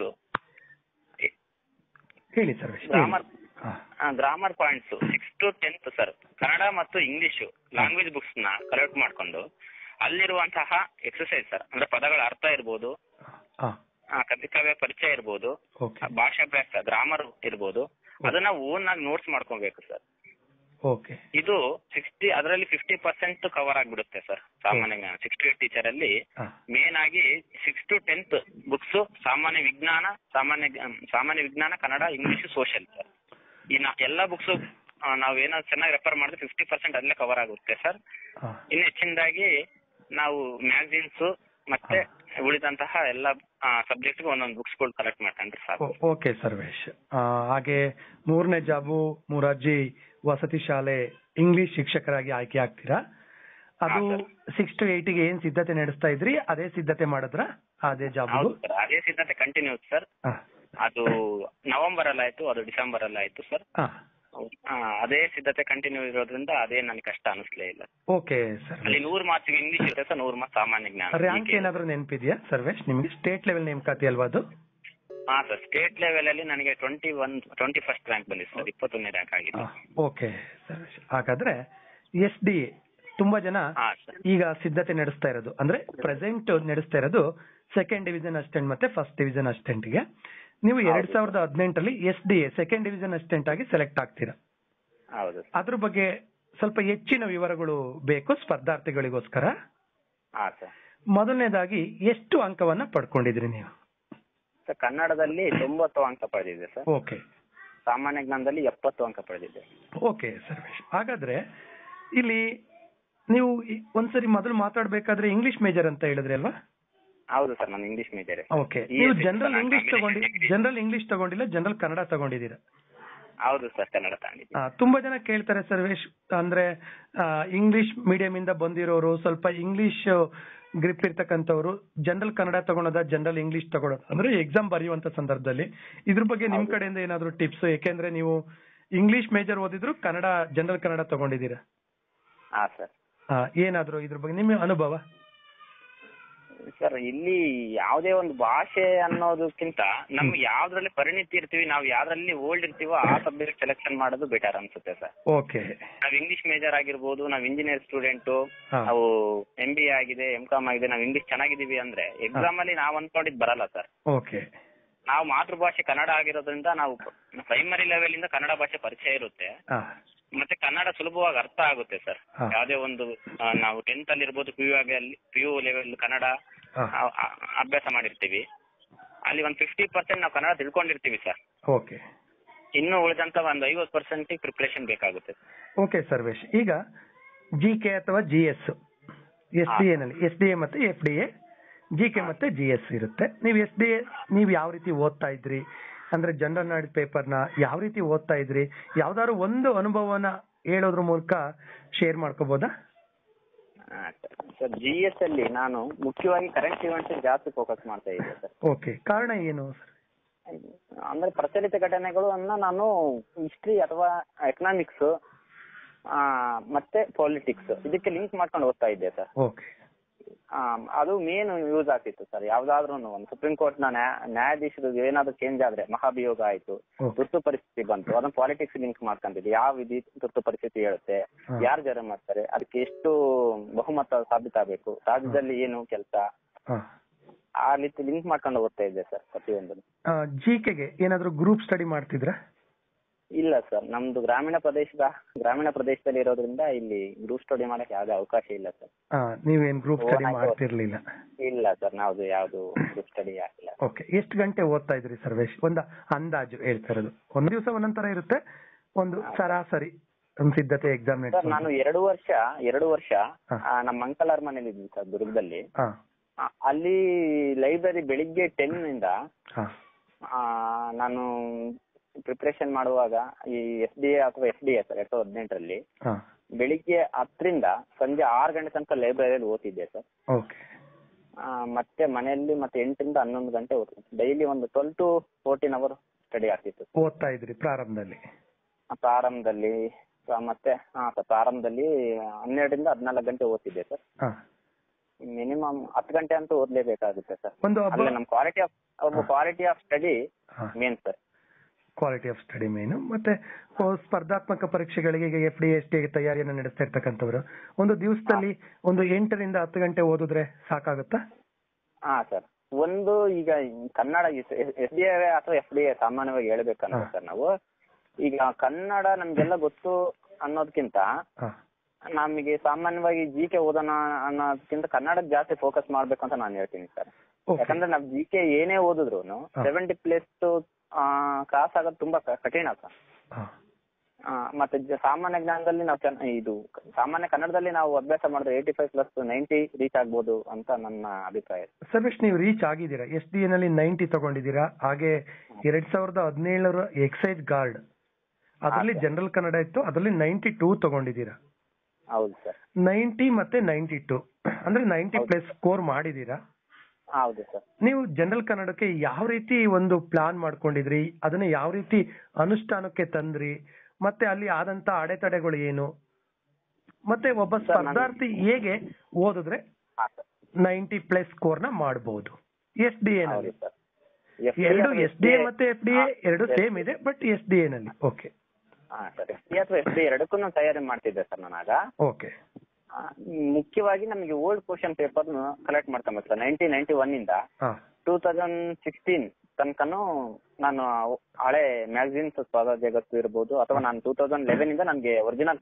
ಹೇಳಿ ಸರ್ವೇಶ್ ಗ್ರಾಮರ್ ಹಾ grammar points six to tenth sir Kannada ಮತ್ತು ಇಂಗ್ಲಿಷ್ ಲ್ಯಾಂಗ್ವೇಜ್ ಬುಕ್ಸ್ ನ ಕಲೆಕ್ಟ್ ಮಾಡ್ಕೊಂಡು ಅಲ್ಲಿರುವಂತಹ ಎಕ್ಸರ್ಸೈಸ್ ಸರ್ ಅಂದ್ರೆ ಪದಗಳ ಅರ್ಥ ಇರ್ಬೋದು ಹಾ ಆ, ಕವಿಕಾವ್ಯ ಪರಿಚಯ ಇರ್ಬೋದು ಓಕೆ ಭಾಷಾಭ್ಯಾಸ ಗ್ರಾಮರ್ ಇರ್ಬೋದು ಅದನ್ನ ಓನ್ ಆಗಿ ನೋಟ್ಸ್ ಮಾಡ್ಕೊಬೇಕು ಸರ್ ಓಕೆ ಇದು ಸಿಕ್ಸ್ಟಿ ಅದರಲ್ಲಿ ಫಿಫ್ಟಿ ಪರ್ಸೆಂಟ್ ಕವರ್ ಆಗ್ಬಿಡುತ್ತೆ ಸರ್ ಸಾಮಾನ್ಯ ಜ್ಞಾನ ಸಿಕ್ಸ್ ಟು ಏಟ್ ಟೀಚರ್ ಅಲ್ಲಿ ಹಾ ಮೇನ್ ಆಗಿ ಸಿಕ್ಸ್ ಟು ಟೆಂತ್ ಬುಕ್ಸ್ ಸಾಮಾನ್ಯ ವಿಜ್ಞಾನ ಸಾಮಾನ್ಯ ಜ್ಞ- ಸಾಮಾನ್ಯ ವಿಜ್ಞಾನ ಕನ್ನಡ ಇಂಗ್ಲಿಷ್ ಸೋಷಿಯಲ್ ಸರ್ ಈ ನಾ ಎಲ್ಲ ಬುಕ್ಸ್ ನಾವೇನೋ ಚೆನ್ನಾಗಿ ರೆಫರ್ ಮಾಡಿದ್ರೆ ಫಿಫ್ಟಿ ಪರ್ಸೆಂಟ್ ಅಲ್ಲೇ ಕವರ್ ಆಗುತ್ತೆ ಸರ್ ಹಾ ಇನ್ನು ಹೆಚ್ಚಿನದಾಗಿ ನಾವು ಮ್ಯಾಗಝಿನ್ಸ್ ಮತ್ತೆ ಉಳಿದಂತಹ ಎಲ್ಲ ಸಬ್ಜೆಕ್ಟ್ ಒಂದೊಂದು ಬುಕ್ಸ್ಗಳು ಕಲೆಕ್ಟ್ ಮಾಡ್ಕೊಂಡ್ರೆ ಸಾಕು ಓ- ಓಕೆ ಸರ್ವೇಶ್ ಆ, ಹಾಗೆ ಮೂರನೇ ಜಾಬು ಮುರಾರ್ಜಿ ವಸತಿ ಶಾಲೆ ಇಂಗ್ಲಿಷ್ ಶಿಕ್ಷಕರಾಗಿ ಆಯ್ಕೆ ಆಗ್ತೀರಾ ಅದು ಹಾ, ಸಿಕ್ಸ್ ಟು ಏಟಿಗೆ ಏನ್ ಸಿದ್ಧತೆ ನಡೆಸ್ತಾ ಇದ್ರಿ ಅದೇ ಸಿದ್ಧತೆ ಮಾಡಿದ್ರ ಅದೇ ಜಾಬ್ ಹೌದು ಸರ್ ಅದೇ ಸಿದ್ಧತೆ ಕಂಟಿನ್ಯೂಸ್ ಸರ್ ಅದು ನವೆಂಬರ್ ಅಲ್ಲಿ ಆಯ್ತು ಅದು ಡಿಸೆಂಬರ್ ಅಲ್ಲಿ ಆಯ್ತು ಸರ್ ಅದೇ ಸಿದ್ಧತೆ ಕಂಟಿನ್ಯೂ ಇರೋದ್ರಿಂದ ಅದೇ ನನಗೆ ಕಷ್ಟ ಅನಿಸ್ಲೇ ಇಲ್ಲ ಓಕೆ ಸರ್ ಅಲ್ಲಿ ನೂರ್ ಮಾರ್ಕ್ಸ್ ಇಂಗ್ಲಿಷ್ ಇರುತ್ತೆ ಸರ್ ನೂರ್ ಮಾರ್ಕ್ಸ್ ಸಾಮಾನ್ಯ ಜ್ಞಾನ ರ್ಯಾಂಕ್ ಏನಾದ್ರು ನೆನಪಿದ್ಯಾ ಸರ್ವೇಶ್ ನಿಮ್ಗೆ ಸ್ಟೇಟ್ ಲೆವೆಲ್ ನೇಮಕಾತಿ ಅಲ್ವಾ ಅದು ಹಾ ಸರ್ ಸ್ಟೇಟ್ ಲೆವೆಲ್ ಅಲ್ಲಿ ನನಗೆ twenty one twenty first rank ಬಂದಿದೆ ಸರ್ ಇಪ್ಪತ್ತೊಂದನೇ ರ್ಯಾಂಕ್ ಆಗಿದೆ ಓಕೆ ಸರ್ವೇಶ್ ಹಾಗಾದ್ರೆ ಎಸ್ ಡಿ ತುಂಬಾ ಜನ ಹಾ ಸರ್ ಈಗ ಸಿದ್ಧತೆ ನಡೆಸ್ತಾ ಇರೋದು ಅಂದ್ರೆ ಪ್ರೆಸೆಂಟ್ ನಡೆಸ್ತಾ ಇರೋದು ಸೆಕೆಂಡ್ ಡಿವಿಷನ್ ಅಸಿಸ್ಟೆಂಟ್ ಮತ್ತೆ ಫಸ್ಟ್ ಡಿವಿಷನ್ ಅಸಿಸ್ಟೆಂಟ್ ಗೆ ನೀವು ಎರಡ್ ಸಾವಿರದ ಹದಿನೆಂಟರಲ್ಲಿ S D A second division assistant ಆಗಿ ಸೆಲೆಕ್ಟ್ ಆಗ್ತೀರಾ ಹೌದು ಸರ್ ಅದ್ರ ಬಗ್ಗೆ ಸ್ವಲ್ಪ ಹೆಚ್ಚಿನ ವಿವರಗಳು ಬೇಕು ಸ್ಪರ್ಧಾರ್ಥಿಗಳಿಗೋಸ್ಕರ ಹಾ ಸರ್ ಮೊದಲನೇದಾಗಿ ಎಷ್ಟು ಅಂಕವನ್ನ ಪಡ್ಕೊಂಡಿದ್ರಿ ನೀವು ಸರ್ ಕನ್ನಡದಲ್ಲಿ ತೊಂಬತ್ತು ಅಂಕ ಪಡೆದಿದೆ ಸರ್ ಓಕೆ ಸಾಮಾನ್ಯ ಜ್ಞಾನದಲ್ಲಿ ಎಪ್ಪತ್ತು ಅಂಕ ಪಡೆದಿದೆ ಓಕೆ ಸರ್ವೇಶ್ ಹಾಗಾದ್ರೆ ಇಲ್ಲಿ ನೀವು ಈ- ಒಂದ್ಸರಿ ಮೊದಲು ಮಾತಾಡ್ಬೇಕಾದ್ರೆ ಇಂಗ್ಲಿಷ್ ಮೇಜರ್ ಅಂತ ಹೇಳಿದ್ರಿ ಅಲ್ವಾ ಹೌದು ಸರ್ ನಾನು ಇಂಗ್ಲಿಷ್ ಮೇಜರ್ ಓಕೆ ಈ ನೀವು ಎಸ್ ಜನರಲ್ ನಾನು ಇಂಗ್ಲಿಷ್ ತಗೊಂಡಿ combination ಜನರಲ್ ಇಂಗ್ಲಿಷ್ ತಗೊಂಡಿಲ್ಲ ಜನರಲ್ ಕನ್ನಡ ತಗೊಂಡಿದ್ದೀರಾ ಹೌದು ಸರ್ ಕನ್ನಡ ತಗೊಂಡಿದ್ದೀನಿ ಆ, ತುಂಬಾ ಜನ ಕೇಳ್ತಾರೆ ಸರ್ವೇಶ್ ಅಂದ್ರೆ ಇಂಗ್ಲಿಷ್ ಮೀಡಿಯಂ ಇಂದ ಬಂದಿರೋರು ಸ್ವಲ್ಪ ಇಂಗ್ಲಿಷ್ ಗ್ರಿಪ್ ಇರ್ತಕ್ಕಂಥವ್ರು ಜನರಲ್ ಕನ್ನಡ ತಗೊಳೋದ ಜನರಲ್ ಇಂಗ್ಲಿಷ್ ತಗೊಳೋದ ಅಂದ್ರೆ ಎಕ್ಸಾಮ್ ಬರೆಯುವಂತ ಸಂದರ್ಭದಲ್ಲಿ ಇದ್ರ ಬಗ್ಗೆ ನಿಮ್ ಕಡೆಯಿಂದ ಏನಾದ್ರು ಟಿಪ್ಸ್ ಯಾಕೆಂದ್ರೆ ನೀವು ಇಂಗ್ಲಿಷ್ ಮೇಜರ್ ಓದಿದ್ರು ಕನ್ನಡ ಜನರಲ್ ಕನ್ನಡ ತಗೊಂಡಿದ್ದೀರಾ ಹಾ ಸರ್ ಆ, ಏನಾದ್ರು ಇದ್ರ ಬಗ್ಗೆ ನಿಮ್ಮ ಅನುಭವ ಸರ್ ಇಲ್ಲಿ ಯಾವುದೇ ಒಂದು ಭಾಷೆ ಅನ್ನೋದಕ್ಕಿಂತ ನಮ್ಗೆ ಯಾವ್ದ್ರಲ್ಲಿ ಪರಿಣಿತಿ ಇರ್ತೀವಿ ನಾವು ಯಾವ್ದ್ರಲ್ಲಿ ಓಲ್ಡ್ ಇರ್ತೀವೋ ಆ ಸಬ್ಜೆಕ್ಟ್ ಸೆಲೆಕ್ಷನ್ ಮಾಡೋದು ಬೆಟರ್ ಅನ್ಸುತ್ತೆ ಸರ್ ಓಕೆ ನಾವ್ ಇಂಗ್ಲಿಷ್ ಮೇಜರ್ ಆಗಿರ್ಬೋದು ನಾವ್ ಇಂಜಿನಿಯರ್ ಸ್ಟೂಡೆಂಟ್ ಹಾ. ನಾವು ಎಂ ಬಿ ಎ ಆಗಿದೆ ಎಂ ಕಾಮ್ ಆಗಿದೆ ನಾವ್ ಇಂಗ್ಲಿಷ್ ಚೆನ್ನಾಗಿದೀವಿ ಅಂದ್ರೆ ಎಕ್ಸಾಮ್ ಅಲ್ಲಿ ನಾವ್ ಅನ್ಕೊಂಡಿದ್ ಬರಲ್ಲ ಸರ್ ಓಕೆ ನಾವು ಮಾತೃಭಾಷೆ ಕನ್ನಡ ಆಗಿರೋದ್ರಿಂದ ನಾವು ಪ್ರೈಮರಿ ಲೆವೆಲ್ ಇಂದ ಕನ್ನಡ ಭಾಷೆ ಪರಿಚಯ ಇರುತ್ತೆ ಹಾ ಮತ್ತೆ ಕನ್ನಡ ಸುಲಭವಾಗಿ ಅರ್ಥ ಆಗುತ್ತೆ ಸರ್ ಹಾ. ಯಾವ್ದೇ ಒಂದು ಆ, ನಾವು ಟೆಂತ್ ಅಲ್ಲಿ ಇರ್ಬೋದು ಪಿ ಯು ಆಗಿ ಪಿ ಯು ಲೆವೆಲ್ ಕನ್ನಡ ಹಾ. ಆ- ಆ- ಅಭ್ಯಾಸ ಮಾಡಿರ್ತೀವಿ ಅಲ್ಲಿ ಒಂದ್ ಫಿಫ್ಟಿ ಪರ್ಸೆಂಟ್ ನಾವು ಕನ್ನಡ ತಿಳ್ಕೊಂಡಿರ್ತೀವಿ ಸರ್ ಓಕೆ ಇನ್ನು ಉಳಿದಂತ ಒಂದ್ ಐವತ್ ಪರ್ಸೆಂಟ್ ಪ್ರಿಪರೇಷನ್ ಬೇಕಾಗುತ್ತೆ ಓಕೆ ಸರ್ವೇಶ್ ಈಗ ಜಿ ಕೆ ಅಥವಾ ಜಿ ಎಸ್ ಎಸ್ ಡಿ ಎನಲ್ಲಿ ಎಸ್ ಡಿ ಎ ಮತ್ತೆ F D A G K ಮತ್ತೆ ಜಿ ಎಸ್ ಇರುತ್ತೆ ನೀವು ಎಸ್ ಡಿ ಎ ನೀವು ಯಾವ ರೀತಿ ಓದ್ತಾ ಇದ್ರಿ ಅಂದ್ರೆ ಜನರಲ್ ನಾಲೆಡ್ಜ್ ಪೇಪರ್ನ ಯಾವ ರೀತಿ ಓದ್ತಾ ಇದ್ರಿ ಯಾವ್ದಾದ್ರು ಒಂದು ಅನುಭವನ ಹೇಳೋದ್ರ ಮೂಲಕ ಶೇರ್ ಮಾಡ್ಕೋಬೋದಾ ಸರ್ ಜಿ ಎಸ್ ಅಲ್ಲಿ ನಾನು ಮುಖ್ಯವಾಗಿ ಕರೆಂಟ್ ಇವೆಂಟ್ಸ್ ಜಾಸ್ತಿ ಫೋಕಸ್ ಮಾಡ್ತಾ ಇದ್ದೆ ಸರ್ ಓಕೆ ಕಾರಣ ಏನು ಅಂದ್ರೆ ಪ್ರಚಲಿತ ಘಟನೆಗಳು ನಾನು ಹಿಸ್ಟ್ರಿ ಅಥವಾ ಎಕನಾಮಿಕ್ಸ್ ಮತ್ತೆ ಪಾಲಿಟಿಕ್ಸ್ ಇದಕ್ಕೆ ಲಿಂಕ್ ಮಾಡ್ಕೊಂಡು ಓದ್ತಾ ಇದ್ದೆ ಸರ್ ಓಕೆ ಆ, ಅದು ಮೇನ್ ಯೂಸ್ ಆಗ್ತಿತ್ತು ಸರ್ ಯಾವ್ದಾದ್ರು ಒಂದು ಸುಪ್ರೀಂ ಕೋರ್ಟ್ ನ ನ್ಯಾಯಾಧೀಶರು ಏನಾದ್ರು ಚೇಂಜ್ ಆದ್ರೆ ಮಹಾಭಿಯೋಗ ಆಯ್ತು ಓಕೆ ತುರ್ತು ಪರಿಸ್ಥಿತಿ ಬಂತು ಅದನ್ನ ಪಾಲಿಟಿಕ್ಸ್ ಲಿಂಕ್ ಮಾಡ್ಕೊಂಡಿದ್ದೆ ಯಾವ ವಿಧಿ ತುರ್ತು ಪರಿಸ್ಥಿತಿ ಹೇಳುತ್ತೆ ಹಾ. ಯಾರು ಜಾರಿ ಮಾಡ್ತಾರೆ ಅದಕ್ಕೆ ಎಷ್ಟು ಬಹುಮತ ಸಾಬೀತಾಗಬೇಕು ರಾಜ್ಯದಲ್ಲಿ ಏನು ಕೆಲಸ ಹಾ ಆ ರೀತಿ ಲಿಂಕ್ ಮಾಡ್ಕೊಂಡು ಓದ್ತಾ ಇದ್ದೆ ಸರ್ ಪ್ರತಿಯೊಂದನ್ನು ಜಿ ಕೆಗೆ ಏನಾದ್ರು ಗ್ರೂಪ್ ಸ್ಟಡಿ ಮಾಡ್ತಿದ್ರಾ ಇಲ್ಲ ಸರ್ ನಮ್ದು ಗ್ರಾಮೀಣ ಪ್ರದೇಶದ ಗ್ರಾಮೀಣ ಪ್ರದೇಶದಲ್ಲಿ ಇರೋದ್ರಿಂದ ಇಲ್ಲಿ ಗ್ರೂಪ್ ಸ್ಟಡಿ ಮಾಡಕ್ಕೆ ಯಾವುದೇ ಅವಕಾಶ ಇಲ್ಲ ಸರ್ ಆ, ನೀವೇನ್ ಗ್ರೂಪ್ ಓ, ಸ್ಟಡಿ ಆಯ್ತು. ಮಾಡ್ತಿರ್ಲಿಲ್ಲ ಇಲ್ಲ ಸರ್ ನಾವು ಯಾವುದು ಗ್ರೂಪ್ ಸ್ಟಡಿ ಆಗಿಲ್ಲ ಓಕೆ ಎಷ್ಟು ಗಂಟೆ ಓದ್ತಾ ಇದ್ರಿ ಸರ್ವೇಶ್ ಒಂದು ಅಂದಾಜು ಹೇಳ್ತಾ ಇರೋದು ಒಂದ್ ದಿವಸ ಒಂದೊಂದ್ ತರ ಇರುತ್ತೆ ಒಂದು ಸರಾಸರಿ ಒಂದು ಸಿದ್ಧತೆ ಎಕ್ಸಾಮ್ ಸರ್ ನಾನು ಎರಡು ವರ್ಷ ಎರಡು ವರ್ಷ ಹಾ. ಆ, ನಮ್ಮ ಅಂಕಲ್ ಅವ್ರ ಮನೇಲಿ ಇದ್ದೀನಿ ಸರ್ ದುರ್ಗದಲ್ಲಿ ಹಾ ಆ, ಅಲ್ಲಿ ಲೈಬ್ರರಿ ಬೆಳಿಗ್ಗೆ ಟೆನ್ ಇಂದ ಹಾ ಆ, ನಾನು ಪ್ರಿಪ್ರೇಷನ್ ಮಾಡುವಾಗ ಈ ಎಸ್ ಡಿ ಎ ಅಥವಾ ಎಸ್ ಡಿ ಎ ಸರ್ ಎರಡ್ ಸಾವಿರದ ಹದಿನೆಂಟರಲ್ಲಿ ಹಾ ಬೆಳಿಗ್ಗೆ ಹತ್ತರಿಂದ ಸಂಜೆ ಆರು ಗಂಟೆ ತನಕ ಲೈಬ್ರರಿಯಲ್ಲಿ ಓದ್ತಿದ್ದೆ ಸರ್ ಓಕೆ ಆ, ಮತ್ತೆ ಮನೆಯಲ್ಲಿ ಮತ್ತೆ ಎಂಟರಿಂದ ಹನ್ನೊಂದು ಗಂಟೆ ಓದ್ತಿದ್ದೆ ಡೈಲಿ ಒಂದು twelve to fourteen hour study ಆಗ್ತಿತ್ತು ಓದ್ತಾ ಇದ್ರಿ ಪ್ರಾರಂಭದಲ್ಲಿ ಆ, ಪ್ರಾರಂಭದಲ್ಲಿ ಆ, ಮತ್ತೆ ಹಾ ಸರ್ ಪ್ರಾರಂಭದಲ್ಲಿ ಹನ್ನೆರಡರಿಂದ ಹದಿನಾಲ್ಕು ಗಂಟೆ ಓದ್ತಿದ್ದೆ ಸರ್ ಹಾ ಮಿನಿಮಮ್ ಹತ್ತು ಗಂಟೆ ಅಂತೂ ಓದ್ಲೇಬೇಕಾಗುತ್ತೆ ಸರ್ ಒಂದು ಹಬ್ಬ ಅಲ್ಲೇ ನಮ್ ಕ್ವಾಲಿಟಿ ಆಫ್ ಒಬ್ಬ ಕ್ವಾಲಿಟಿ ಆಫ್ ಸ್ಟಡಿ ಹಾ main sir quality of study main ಮತ್ತೆ ಓ, ಸ್ಪರ್ಧಾತ್ಮಕ ಪರೀಕ್ಷೆಗಳಿಗೆ ಈಗ ಎಫ್ ಡಿ ಎಸ್ ಟಿ ತಯಾರಿಯನ್ನು ನಡೆಸ್ತಾ ಇರ್ತಕ್ಕಂಥವ್ರು ಒಂದು ದಿವಸದಲ್ಲಿ ಒಂದು ಎಂಟರಿಂದ ಹತ್ತು ಗಂಟೆ ಓದಿದ್ರೆ ಸಾಕಾಗುತ್ತಾ ಹಾ ಸರ್ ಒಂದು ಈಗ ಕನ್ನಡ ಎಸ್ ಡಿ ಎ ಅಥವಾ ಎಫ್ ಡಿ ಎ ಸಾಮಾನ್ಯವಾಗಿ ಹೇಳ್ಬೇಕಂದ್ರೆ ಹಾ. ಸರ್ ನಾವು ಈಗ ಕನ್ನಡ ನಮ್ಗೆಲ್ಲ ಗೊತ್ತು ಅನ್ನೋದಕ್ಕಿಂತ ಹಾ ನಮಗೆ ಸಾಮಾನ್ಯವಾಗಿ ಜಿ ಕೆ ಓದೋಣ ಅನ್ನೋದಕ್ಕಿಂತ ಕನ್ನಡಕ್ಕೆ ಜಾಸ್ತಿ ಫೋಕಸ್ ಮಾಡ್ಬೇಕಂತ ನಾನು ಹೇಳ್ತೀನಿ ಸರ್ ಓಕೆ ಯಾಕಂದ್ರೆ ನಾವ್ ಜಿ ಕೆ ಏನೇ ಓದಿದ್ರು ಹಾ. ಸೆವೆಂಟಿ ಪ್ಲೇಸ್ ಕ್ರಾಸ್ ಆಗೋದು ತುಂಬಾ ಕ- ಕಠಿಣ ಸರ್ ಹಾ ಆ, ಮತ್ತೆ ಜ- ಸಾಮಾನ್ಯ ಜ್ಞಾನದಲ್ಲಿ ನಾವು ಚೆನ್ನ ಇದು ಸಾಮಾನ್ಯ ಕನ್ನಡದಲ್ಲಿ ನಾವು ಅಭ್ಯಾಸ ಮಾಡಿದ್ರೆ eighty five plus ninety reach ಆಗ್ಬೋದು ಅಂತ ನನ್ನ ಅಭಿಪ್ರಾಯ ಸರ್ವೇಶ್ ನೀವು ರೀಚ್ ಆಗಿದ್ದೀರಾ ಎಸ್ ಡಿ ನಲ್ಲಿ ನೈಂಟಿ ತಗೊಂಡಿದ್ದೀರಾ ಹಾಗೆ ಎರಡ್ ಸಾವಿರದ ಹದಿನೇಳರ ಎಕ್ಸೈಸ್ ಗಾರ್ಡ್ ಅದರಲ್ಲಿ ಹಾ, ಸರ್. ಜನರಲ್ ಕನ್ನಡ ಇತ್ತು ಅದರಲ್ಲಿ ನೈಂಟಿ ಟೂ ತಗೊಂಡಿದ್ದೀರಾ ಹೌದು ಸರ್ ನೈಂಟಿ ಮತ್ತೆ ನೈಂಟಿ ಟೂ ಅಂದ್ರೆ ನೈಂಟಿ ಹೌದು. ಪ್ಲಸ್ ಸ್ಕೋರ್ ಮಾಡಿದೀರಾ ಹೌದು ಸರ್ ನೀವು ಜನರಲ್ ಕನ್ನಡಕ್ಕೆ ಯಾವ ರೀತಿ ಒಂದು ಪ್ಲಾನ್ ಮಾಡ್ಕೊಂಡಿದ್ರಿ ಅದನ್ನ ಯಾವ ರೀತಿ ಅನುಷ್ಠಾನಕ್ಕೆ ತಂದ್ರಿ ಮತ್ತೆ ಅಲ್ಲಿ ಆದಂತ ಅಡೆತಡೆಗಳು ಏನು ಮತ್ತೆ ಒಬ್ಬ ಸರ್, ನಾನು- ಸ್ಪರ್ಧಾರ್ಥಿ ಹೇಗೆ ಓದಿದ್ರೆ ಹಾ ಸರ್ ನೈಂಟಿ ಪ್ಲಸ್ ಸ್ಕೋರ್ ನ ಮಾಡಬಹುದು ಎಸ್ ಡಿ ಎ ಹೌದು ನಲ್ಲಿ ಸರ್ ಎರಡು ಎಸ್ ಡಿ ಎ ಮತ್ತೆ ಎಫ್ ಡಿ ಎ ಎರಡು ಸೇಮ್ ಇದೆ ಬಟ್ ಎಸ್ ಡಿ ಎ ನಲ್ಲಿ ಓಕೆ ಹಾ ಸರ್ ಎಸ್ ಡಿ ಅಥವಾ ಎಸ್ ಡಿ ಎರಡಕ್ಕೂ ತಯಾರಿ ಮಾಡ್ತಿದ್ದೆ ಸರ್ ನಾನಾಗ ಓಕೆ ಆ, ಮುಖ್ಯವಾಗಿ ನಮಗೆ ಓಲ್ಡ್ ಕ್ವಶನ್ ಪೇಪರ್ ಕಲೆಕ್ಟ್ ಮಾಡ್ಕೊಂಬೇಕು ಸರ್ ನೈನ್ಟೀನ್ ನೈನ್ಟಿ ಒನ್ ಇಂದ ಹಾ ಟೂ ತೌಸಂಡ್ ಸಿಕ್ಸ್ಟೀನ್ ತನಕನು ನಾನು ಹಳೆ ಮ್ಯಾಗಝಿನ್ಸ್ ಸ್ವಾದ ಜಗತ್ತು ಇರ್ಬೋದು ಅಥವಾ ನಾನು ಟೂ ತೌಸಂಡ್ ಲೆವೆನ್ ಇಂದ ನನಗೆ ಒರಿಜಿನಲ್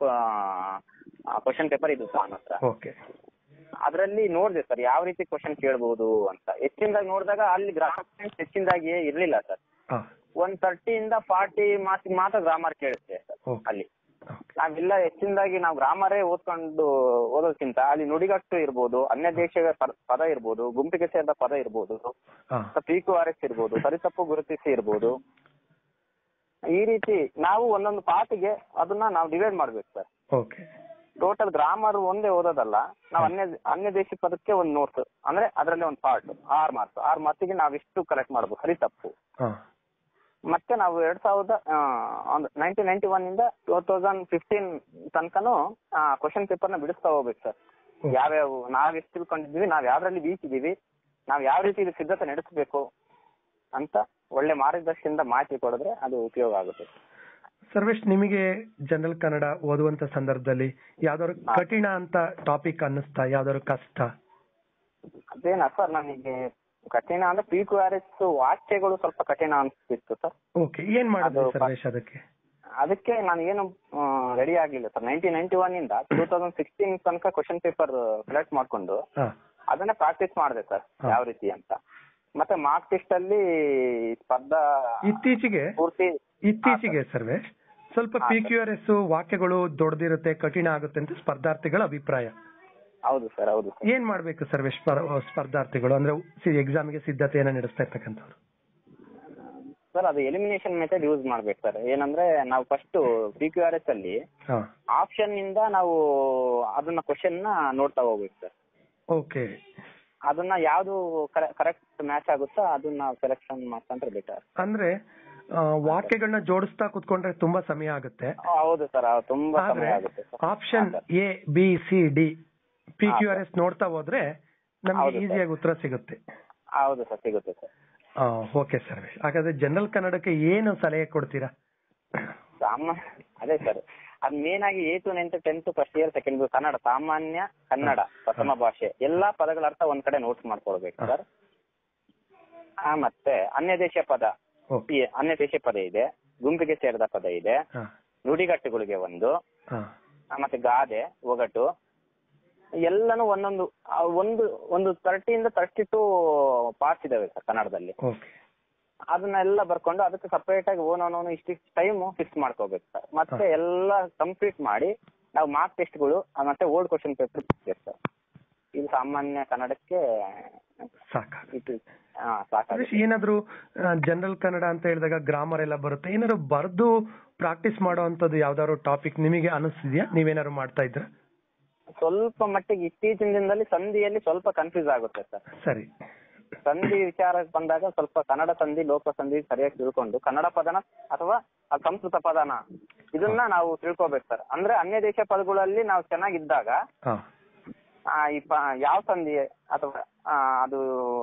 ಕ್ವಶನ್ ಪೇಪರ್ ಇದು ಸರ್ ನನ್ನ ಹತ್ರ ಓಕೆ ಅದರಲ್ಲಿ ನೋಡಿದೆ ಸರ್ ಯಾವ ರೀತಿ ಕ್ವಶನ್ ಕೇಳಬಹುದು ಅಂತ ಹೆಚ್ಚಿನದಾಗಿ ನೋಡಿದಾಗ ಅಲ್ಲಿ ಗ್ರಾಮರ್ ಪಾಯಿಂಟ್ಸ್ ಹೆಚ್ಚಿನದಾಗಿ ಇರ್ಲಿಲ್ಲ ಸರ್ ಹಾ ಒಂದ್ ತರ್ಟಿಯಿಂದ ಫಾರ್ಟಿ ಮಾರ್ಕ್ಸ್ ಮಾತ್ರ ಗ್ರಾಮರ್ ಕೇಳುತ್ತೆ ಸರ್ ಓಕೆ ಅಲ್ಲಿ ನಾವೆಲ್ಲ ಹೆಚ್ಚಿನದಾಗಿ ನಾವು ಗ್ರಾಮರೇ ಓದ್ಕೊಂಡು ಓದೋದ್ಕಿಂತ ಅಲ್ಲಿ ನುಡಿಗಟ್ಟು ಇರ್ಬೋದು ಅನ್ಯ ದೇಶದ ಪ- ಪದ ಇರ್ಬೋದು ಗುಂಪಿಗೆ ಸೇರಿದ ಪದ ಇರ್ಬೋದು ಹಾ ಪೀಕು ಆರ್ ಎಸ್ ಇರ್ಬೋದು ಸರಿತಪ್ಪು ಗುರುತಿಸಿ ಇರ್ಬೋದು ಈ ರೀತಿ ನಾವು ಒಂದೊಂದು ಪಾರ್ಟಿಗೆ ಅದನ್ನ ನಾವು ಡಿವೈಡ್ ಮಾಡ್ಬೇಕು ಸರ್ ಓಕೆ ಟೋಟಲ್ ಗ್ರಾಮರ್ ಒಂದೇ ಓದೋದಲ್ಲ ನಾವು ಅನ್ಯ ಅನ್ಯ ದೇಶಿ ಪದಕ್ಕೆ ಒಂದು ನೋಟ್ಸ್ ಅಂದ್ರೆ ಅದರಲ್ಲಿ ಒಂದು ಪಾರ್ಟ್ ಆರ್ ಮಾರ್ಕ್ಸ್ ಆರ್ ಮಾರ್ಕ್ಸಿಗೆ ನಾವು ಇಷ್ಟು ಕಲೆಕ್ಟ್ ಮಾಡ್ಬೋದು ಸರಿ ತಪ್ಪು ಹಾ ಮತ್ತೆ ನಾವು ಎರಡ್ ಸಾವಿರದ ನೈನ್ಟೀನ್ ನೈನ್ಟಿ ಒನ್ ಇಂದ ಟೂ ತೌಸಂಡ್ ಫಿಫ್ಟೀನ್ ತನಕನು ಕ್ವಶನ್ ಪೇಪರ್ ನ ಬಿಡಿಸ್ತಾ ಹೋಗ್ಬೇಕು ಸರ್ ಯಾವ್ಯಾವ ನಾವ್ ಎಷ್ಟು ತಿಳ್ಕೊಂಡಿದ್ವಿ ನಾವ್ ಯಾವ್ದ್ರಲ್ಲಿ ವೀಕ್ ಇದೀವಿ ನಾವ್ ಯಾವ ರೀತಿ ಇದು ಸಿದ್ಧತೆ ನಡೆಸಬೇಕು ಅಂತ ಒಳ್ಳೆ ಮಾರ್ಗದರ್ಶನದಿಂದ ಮಾಹಿತಿ ಕೊಡಿದ್ರೆ ಅದು ಉಪಯೋಗ ಆಗುತ್ತೆ ಸರ್ವೇಶ್ ನಿಮಗೆ ಜನರಲ್ ಕನ್ನಡ ಓದುವಂತ ಸಂದರ್ಭದಲ್ಲಿ ಯಾವ್ದಾದ್ರು ಕಠಿಣ ಅಂತ ಟಾಪಿಕ್ ಅನ್ನಿಸ್ತಾ ಯಾವ್ದಾದ್ರು ಕಷ್ಟ ಅದೇನಾ ಸರ್ ನನಗೆ ಕಠಿಣ ಅಂದ್ರೆ ಪಿ ಕ್ಯೂ ಆರ್ ಎಸ್ ವಾಕ್ಯಗಳು ಸ್ವಲ್ಪ ಕಠಿಣ ಅನ್ಸ್ತಿತ್ತು ಸರ್ ಓಕೆ ಏನ್ ಮಾಡಿದ್ರಿ ಅದು ಸರ್ವೇಶ್ ಅದಕ್ಕೆ ಅದಕ್ಕೆ ನಾನು ಏನು ರೆಡಿ ಆಗ್ಲಿಲ್ಲ ಸರ್ ನೈನ್ಟೀನ್ ನೈನ್ಟಿ ಒನ್ ಇಂದ ಟೂ ತೌಸಂಡ್ ಸಿಕ್ಸ್ಟೀನ್ ತನಕ ಕ್ವಶನ್ ಪೇಪರ್ ಕಲೆಕ್ಟ್ ಮಾಡ್ಕೊಂಡು ಹಾ ಅದನ್ನ ಪ್ರಾಕ್ಟೀಸ್ ಮಾಡಿದೆ ಸರ್ ಹಾ. ಯಾವ ರೀತಿ ಅಂತ ಮತ್ತೆ ಮಾರ್ಕ್ ಟೆಸ್ಟ್ ಅಲ್ಲಿ ಸ್ಪರ್ಧಾ ಇತ್ತೀಚೆಗೆ ಪೂರ್ತಿ ಇತ್ತೀಚೆಗೆ ಸರ್ವೇಶ್ ಸ್ವಲ್ಪ ಹಾ, P sir. Q R S ವಾಕ್ಯಗಳು ದೊಡ್ಡದಿರುತ್ತೆ ಕಠಿಣ ಆಗುತ್ತೆ ಅಂತ ಸ್ಪರ್ಧಾರ್ಥಿಗಳ ಅಭಿಪ್ರಾಯ ಹೌದು ಸರ್ ಹೌದು ಸರ್ ಏನ್ ಮಾಡ್ಬೇಕು ಸರ್ವೇಶ್ ಸ್ಪರ್- ಸ್ಪರ್ಧಾರ್ಥಿಗಳು ಅಂದ್ರೆ ಎಕ್ಸಾಮ್ಗೆ ಸಿದ್ಧತೆಯನ್ನ ನಡೆಸ್ತಾ ಇರ್ತಕ್ಕಂಥವ್ರು ಸರ್ ಅದು ಎಲಿಮಿನೇಷನ್ ಮೆಥಡ್ ಯೂಸ್ ಮಾಡ್ಬೇಕು ಸರ್ ಏನಂದ್ರೆ ನಾವು first P Q R S ಅಲ್ಲಿ ಹಾ ಆಪ್ಷನ್ ಇಂದ ನಾವು ಅದನ್ನ ಕ್ವಶನ್ ನ ನೋಡ್ತಾ ಹೋಗ್ಬೇಕು ಸರ್ ಓಕೆ ಅದನ್ನ ಯಾವ್ದು ಕರೆಕ್ಟ್ ಮ್ಯಾಚ್ ಆಗುತ್ತೋ ಅದನ್ನ ಸೆಲೆಕ್ಷನ್ ಮಾಡ್ಕೊಂಡ್ರೆ ಬೆಟರ್ ಅಂದ್ರೆ ಆ, ವಾಕ್ಯಗಳನ್ನ ಜೋಡಿಸ್ತಾ ಕುತ್ಕೊಂಡ್ರೆ ತುಂಬಾ ಸಮಯ ಆಗುತ್ತೆ ಹೌದು ಸರ್ ತುಂಬಾ ಆದ್ರೆ ಸಮಯ ಆಗುತ್ತೆ ಸರ್ ಆಪ್ಷನ್ ಹಾ, A B C D P ಹಾ, ಕ್ಯೂ ಆರ್ ಎಸ್ ನೋಡ್ತಾ ಹೋದ್ರೆ ನಮ್ಗೆ ಹೌದು, ಸರ್. ಈಸಿಯಾಗಿ ಉತ್ತರ ಸಿಗುತ್ತೆ ಹೌದು ಸರ್ ಸಿಗುತ್ತೆ ಸರ್ ಓಕೆ ಸರ್ ಹಾಗಾದ್ರೆ ಜನರಲ್ ಕನ್ನಡಕ್ಕೆ ಏನು ಸಲಹೆ ಕೊಡ್ತೀರಾ ಸಾಮಾನ್ಯ ಅದೇ ಸರ್ ಅದ್ ಮೇನ್ ಆಗಿ ಏ ಟು ninth tenth first year second Kannada ಸಾಮಾನ್ಯ ಕನ್ನಡ ಪ್ರಥಮ ಭಾಷೆ ಎಲ್ಲಾ ಪದಗಳ ಅರ್ಥ ಒಂದ್ ಕಡೆ ನೋಟ್ಸ್ ಮಾಡ್ಕೊಳ್ಬೇಕು ಹಾ. ಸರ್ ಆ ಮತ್ತೆ ಅನ್ಯ ದೇಶ ಪದ ಓಕೆ ಈ ಅನ್ಯ ದೇಶ ಪದ ಇದೆ ಗುಂಪಿಗೆ ಸೇರಿದ ಪದ ಇದೆ ಹಾ ನುಡಿಗಟ್ಟುಗಳಿಗೆ ಒಂದು ಹಾ ಆ, ಮತ್ತೆ ಗಾದೆ ಒಗಟು ಎಲ್ಲಾನು ಒಂದೊಂದು ಆ, ಒಂದು ಒಂದು ತರ್ಟಿಯಿಂದ ತರ್ಟಿ ಟು ಪಾರ್ಟ್ಸ್ ಇದಾವೆ ಸರ್ ಕನ್ನಡದಲ್ಲಿ ಓಕೆ ಅದನ್ನೆಲ್ಲ ಬರ್ಕೊಂಡು ಅದಕ್ಕೆ ಸಪರೇಟ್ ಆಗಿ ಓನ್ ಓನ್ ಇಷ್ಟಿಷ್ಟು ಟೈಮ್ ಫಿಕ್ಸ್ ಮಾಡ್ಕೋಬೇಕು ಸರ್ ಮತ್ತೆ ಎಲ್ಲ ಕಂಪ್ಲೀಟ್ ಮಾಡಿ ನಾವು ಮಾರ್ಕ್ ಟೆಸ್ಟ್ಗಳು ಮತ್ತೆ ಓಲ್ಡ್ ಕ್ವಶನ್ ಪೇಪರ್ ಸರ್ ಇದು ಸಾಮಾನ್ಯ ಕನ್ನಡಕ್ಕೆ ಸಾಕ ಇದು ಹಾ ಸಾಕಾಗುತ್ತೆ ಏನಾದ್ರು ಜನರಲ್ ಕನ್ನಡ ಅಂತ ಹೇಳಿದಾಗ ಗ್ರಾಮರ್ ಎಲ್ಲ ಬರುತ್ತೆ ಏನಾದ್ರು ಬರ್ದು ಪ್ರಾಕ್ಟೀಸ್ ಮಾಡುವಂತದ್ದು ಯಾವ್ದಾದ್ರು ಟಾಪಿಕ್ ನಿಮಗೆ ಅನಿಸ್ತಿದ್ಯಾ ನೀವೇನಾದ್ರು ಮಾಡ್ತಾ ಇದ್ರ ಸ್ವಲ್ಪ ಮಟ್ಟಿಗೆ ಇತ್ತೀಚಿನ ದಿನದಲ್ಲಿ ಸಂಧಿಯಲ್ಲಿ ಸ್ವಲ್ಪ ಕನ್ಫ್ಯೂಸ್ ಆಗುತ್ತೆ ಸರ್ ಸರಿ ಸಂಧಿ ವಿಚಾರಕ್ಕೆ ಬಂದಾಗ ಸ್ವಲ್ಪ ಕನ್ನಡ ಸಂಧಿ ಲೋಕ ಸಂಧಿ ಸರಿಯಾಗಿ ತಿಳ್ಕೊಂಡು ಕನ್ನಡ ಪದನ ಅಥವಾ ಆ ಸಂಸ್ಕೃತ ಪದನ ಇದನ್ನ ನಾವು ತಿಳ್ಕೊಬೇಕು ಸರ್ ಅಂದ್ರೆ ಅನ್ಯ ದೇಶ ಪದಗಳಲ್ಲಿ ನಾವು ಚೆನ್ನಾಗಿದ್ದಾಗ ಹಾ ಆ, ಈ ಪ ಯಾವ ಸಂಧಿ ಅಥವಾ ಆ, ಅದು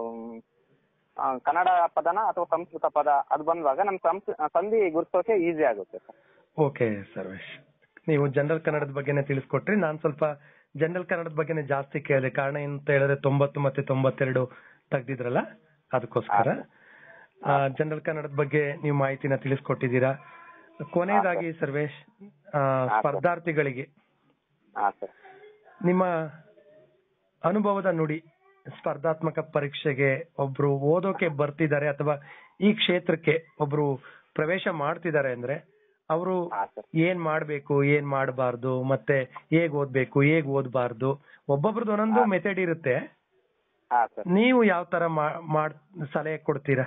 ಆ, ಕನ್ನಡ ಪದನ ಅಥವಾ ಸಂಸ್ಕೃತ ಪದ ಅದು ಬಂದಾಗ ನಮ್ ಸಂಸ್ ಸಂಧಿ ಗುರುತಿಸೋಕೆ ಈಸಿ ಆಗುತ್ತೆ ಸರ್ ಓಕೆ ಸರ್ವೇಶ್ ನೀವು ಜನರಲ್ ಕನ್ನಡದ ಬಗ್ಗೆನೇ ತಿಳಿಸ್ಕೊಟ್ರಿ ನಾನ್ ಸ್ವಲ್ಪ ಜನರಲ್ ಕನ್ನಡದ ಬಗ್ಗೆನೇ ಜಾಸ್ತಿ ಕೇಳಿದೆ ಕಾರಣ ಏನಂತ ಹೇಳಿದ್ರೆ ತೊಂಬತ್ತು ಮತ್ತೆ ತೊಂಬತ್ತೆರಡು ತೆಗ್ದಿದ್ರಲ್ಲ ಅದಕ್ಕೋಸ್ಕರ ಜನರಲ್ ಕನ್ನಡದ ಬಗ್ಗೆ ನೀವು ಮಾಹಿತಿನ ತಿಳಿಸ್ಕೊಟ್ಟಿದ್ದೀರಾ ಕೊನೆಯದಾಗಿ ಸರ್ವೇಶ್ ಆ, ಸ್ಪರ್ಧಾರ್ಥಿಗಳಿಗೆ ಹಾ ಸರ್ ನಿಮ್ಮ ಅನುಭವದ ನುಡಿ ಸ್ಪರ್ಧಾತ್ಮಕ ಪರೀಕ್ಷೆಗೆ ಒಬ್ರು ಓದೋಕೆ ಬರ್ತಿದ್ದಾರೆ ಅಥವಾ ಈ ಕ್ಷೇತ್ರಕ್ಕೆ ಒಬ್ರು ಪ್ರವೇಶ ಮಾಡ್ತಿದ್ದಾರೆ ಅಂದ್ರೆ ಅವರು ಹಾ ಸರ್ ಏನ್ ಮಾಡ್ಬೇಕು ಏನ್ ಮಾಡಬಾರ್ದು ಮತ್ತೆ ಹೇಗ್ ಓದ್ಬೇಕು ಹೇಗ್ ಓದ್ಬಾರ್ದು ಒಬ್ಬೊಬ್ರದ್ದು ಒಂದೊಂದು ಮೆಥಡ್ ಇರುತ್ತೆ ಹಾ ಸರ್ ನೀವು ಯಾವ ತರ ಮಾ- ಮಾಡ್ ಸಲಹೆ ಕೊಡ್ತೀರಾ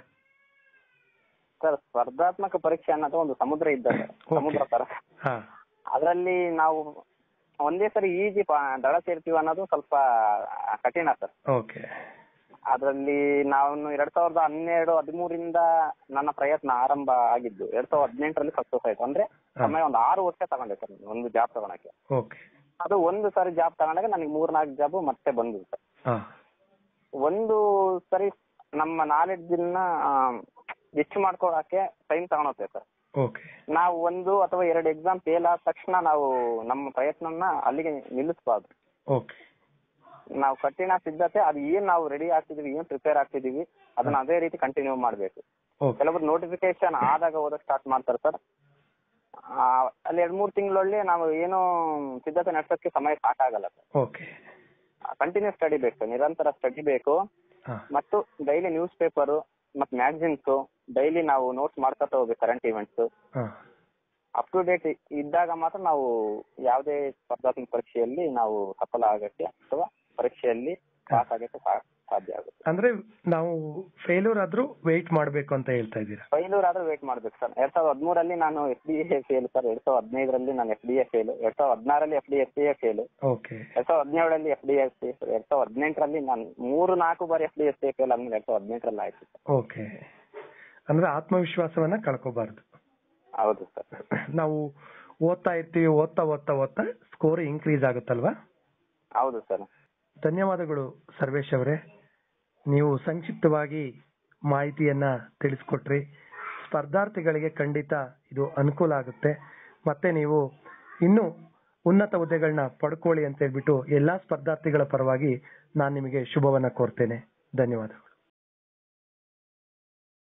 ಸರ್ ಸ್ಪರ್ಧಾತ್ಮಕ ಪರೀಕ್ಷೆ ಅನ್ನೋದು ಒಂದು ಸಮುದ್ರ ಇದ್ದಾಗ ಸಮುದ್ರ ತರ ಹಾ ಅದರಲ್ಲಿ ನಾವು ಒಂದೇ ಸರಿ ಈಜಿ ದಡ ಸೇರ್ತೀವಿ ಅನ್ನೋದು ಸ್ವಲ್ಪ ಕಠಿಣ ಸರ್ ಓಕೆ ಅದರಲ್ಲಿ ನಾನು ಎರಡ್ ಸಾವಿರದ ಹನ್ನೆರಡು ಹದಿಮೂರಿಂದ ನನ್ನ ಪ್ರಯತ್ನ ಆರಂಭ ಆಗಿದ್ದು ಎರಡ್ ಸಾವಿರದ ಹದಿನೆಂಟರಲ್ಲಿ ಸಕ್ಸಸ್ ಆಯ್ತು ಅಂದ್ರೆ ಸಮಯ ಒಂದು ಆರು ವರ್ಷ ತಗೊಂಡೆ ಸರ್ ಒಂದು ಜಾಬ್ ತಗೊಳಕ್ಕೆ ಓಕೆ ಅದು ಒಂದು ಸರಿ ಜಾಬ್ ತಗೊಂಡಾಗ ನನಗೆ ಮೂರ್ನಾಲ್ಕು ಜಾಬ್ ಮತ್ತೆ ಬಂದಿದೆ ಸರ್ ಹಾ ಒಂದು ಸರಿ ನಮ್ಮ ನಾಲೆಡ್ಜ್ ಹೆಚ್ಚು ಮಾಡ್ಕೊಳಕ್ಕೆ ಟೈಮ್ ತಗೊಳುತ್ತೆ ಸರ್ ಓಕೆ ನಾವು ಒಂದು ಅಥವಾ ಎರಡು ಎಕ್ಸಾಮ್ ಫೇಲ್ ಆದ ತಕ್ಷಣ ನಾವು ನಮ್ಮ ಪ್ರಯತ್ನನ ಅಲ್ಲಿಗೆ ನಿಲ್ಲಿಸಬಾರ್ದು ಓಕೆ ನಾವು ಕಠಿಣ ಸಿದ್ಧತೆ ಅದು ಏನ್ ನಾವು ರೆಡಿ ಆಗ್ತಿದೀವಿ ಏನ್ ಪ್ರಿಪೇರ್ ಆಗ್ತಿದೀವಿ ಅದನ್ನ ಅದೇ ರೀತಿ ಕಂಟಿನ್ಯೂ ಮಾಡ್ಬೇಕು ಓಕೆ ಕೆಲವೊಬ್ರು ನೋಟಿಫಿಕೇಶನ್ ಆದಾಗ ಓದಕ್ ಸ್ಟಾರ್ಟ್ ಮಾಡ್ತಾರೆ ಸರ್ ಅಲ್ಲಿ ಎರಡ್ ಮೂರ್ ತಿಂಗಳಲ್ಲಿ ನಾವು ಏನು ಸಿದ್ಧತೆ ನಡೆಸೋಕೆ ಸಮಯ ಸಾಕಾಗಲ್ಲ ಸರ್ ಓಕೆ ಕಂಟಿನ್ಯೂ ಸ್ಟಡಿ ಬೇಕು ಸರ್ ನಿರಂತರ ಸ್ಟಡಿ ಬೇಕು ಹಾ ಮತ್ತು ಡೈಲಿ ನ್ಯೂಸ್ ಪೇಪರ್ ಮತ್ತು ಮ್ಯಾಗಝಿನ್ಸ್ ಡೈಲಿ ನಾವು ನೋಟ್ಸ್ ಮಾಡ್ಕೊತಾ ಹೋಗ್ಬೇಕು ಕರೆಂಟ್ ಇವೆಂಟ್ಸ್ ಹಾ ಅಪ್ ಟು ಡೇಟ್ ಇದ್ದಾಗ ಮಾತ್ರ ನಾವು ಯಾವುದೇ ಸ್ಪರ್ಧಾತ್ಮಕ ಪರೀಕ್ಷೆಯಲ್ಲಿ ನಾವು ಸಫಲ ಆಗಕ್ಕೆ ಅಥವಾ ಪರೀಕ್ಷೆಯಲ್ಲಿ ಪಾಸ್ ಆಗಕ್ಕೆ ಸಾ- ಸಾಧ್ಯ ಆಗುತ್ತೆ ಅಂದ್ರೆ ನಾವು ಫೇಲ್ಯೂರ್ ಆದ್ರೂ ವೆಯ್ಟ್ ಮಾಡ್ಬೇಕು ಅಂತ ಹೇಳ್ತಾ ಇದ್ದೀರಾ ಫೈಲೂರ್ ಆದ್ರೆ ವೇಟ್ ಮಾಡ್ಬೇಕು ಸರ್ ಎರಡ್ ಸಾವಿರದ ಹದಿಮೂರಲ್ಲಿ ನಾನು F D A fail sir ಎರಡ್ ಸಾವಿರದ ಹದಿನೈದರಲ್ಲಿ ನಾನು ಎಫ್ ಡಿ ಎ ಫೇಲ್ ಎರಡ್ ಸಾವಿರದ ಹದಿನಾರಲ್ಲಿ F D S C A fail okay ಎರಡ್ ಸಾವಿರದ ಹದಿನೇಳರಲ್ಲಿ ಎಫ್ ಡಿ ಎಸ್ ಸಿ ಎರಡ್ ಸಾವಿರದ ಹದಿನೆಂಟರಲ್ಲಿ ನಾನು ಮೂರು ನಾಲ್ಕು ಬಾರಿ F D S C fail ಆದ್ಮೇಲೆ ಎರಡ್ ಸಾವಿರದ ಹದಿನೆಂಟರಲ್ಲಿ ಆಯ್ತು ಸರ್ ಓಕೆ ಅಂದ್ರೆ ಆತ್ಮವಿಶ್ವಾಸವನ್ನ ಕಳ್ಕೋಬಾರ್ದು ಹೌದು ಸರ್ ನಾವು ಓದ್ತಾ ಇರ್ತೀವಿ ಓದ್ತಾ ಓದ್ತಾ ಓದ್ತಾ ಸ್ಕೋರ್ ಇನ್ಕ್ರೀಸ್ ಆಗುತ್ತಲ್ವಾ ಹೌದು ಸರ್ ಧನ್ಯವಾದಗಳು ಸರ್ವೇಶ್ ಅವರೇ ನೀವು ಸಂಕ್ಷಿಪ್ತವಾಗಿ ಮಾಹಿತಿಯನ್ನ ತಿಳಿಸ್ಕೊಟ್ರಿ ಸ್ಪರ್ಧಾರ್ಥಿಗಳಿಗೆ ಖಂಡಿತ ಇದು ಅನುಕೂಲ ಆಗುತ್ತೆ ಮತ್ತೆ ನೀವು ಇನ್ನು ಉನ್ನತ ಹುದ್ದೆಗಳನ್ನ ಪಡ್ಕೊಳ್ಳಿ ಅಂತ ಹೇಳ್ಬಿಟ್ಟು ಎಲ್ಲಾ ಸ್ಪರ್ಧಾರ್ಥಿಗಳ ಪರವಾಗಿ ನಾನು ನಿಮಗೆ ಶುಭವನ್ನ ಕೋರ್ತೇನೆ ಧನ್ಯವಾದಗಳು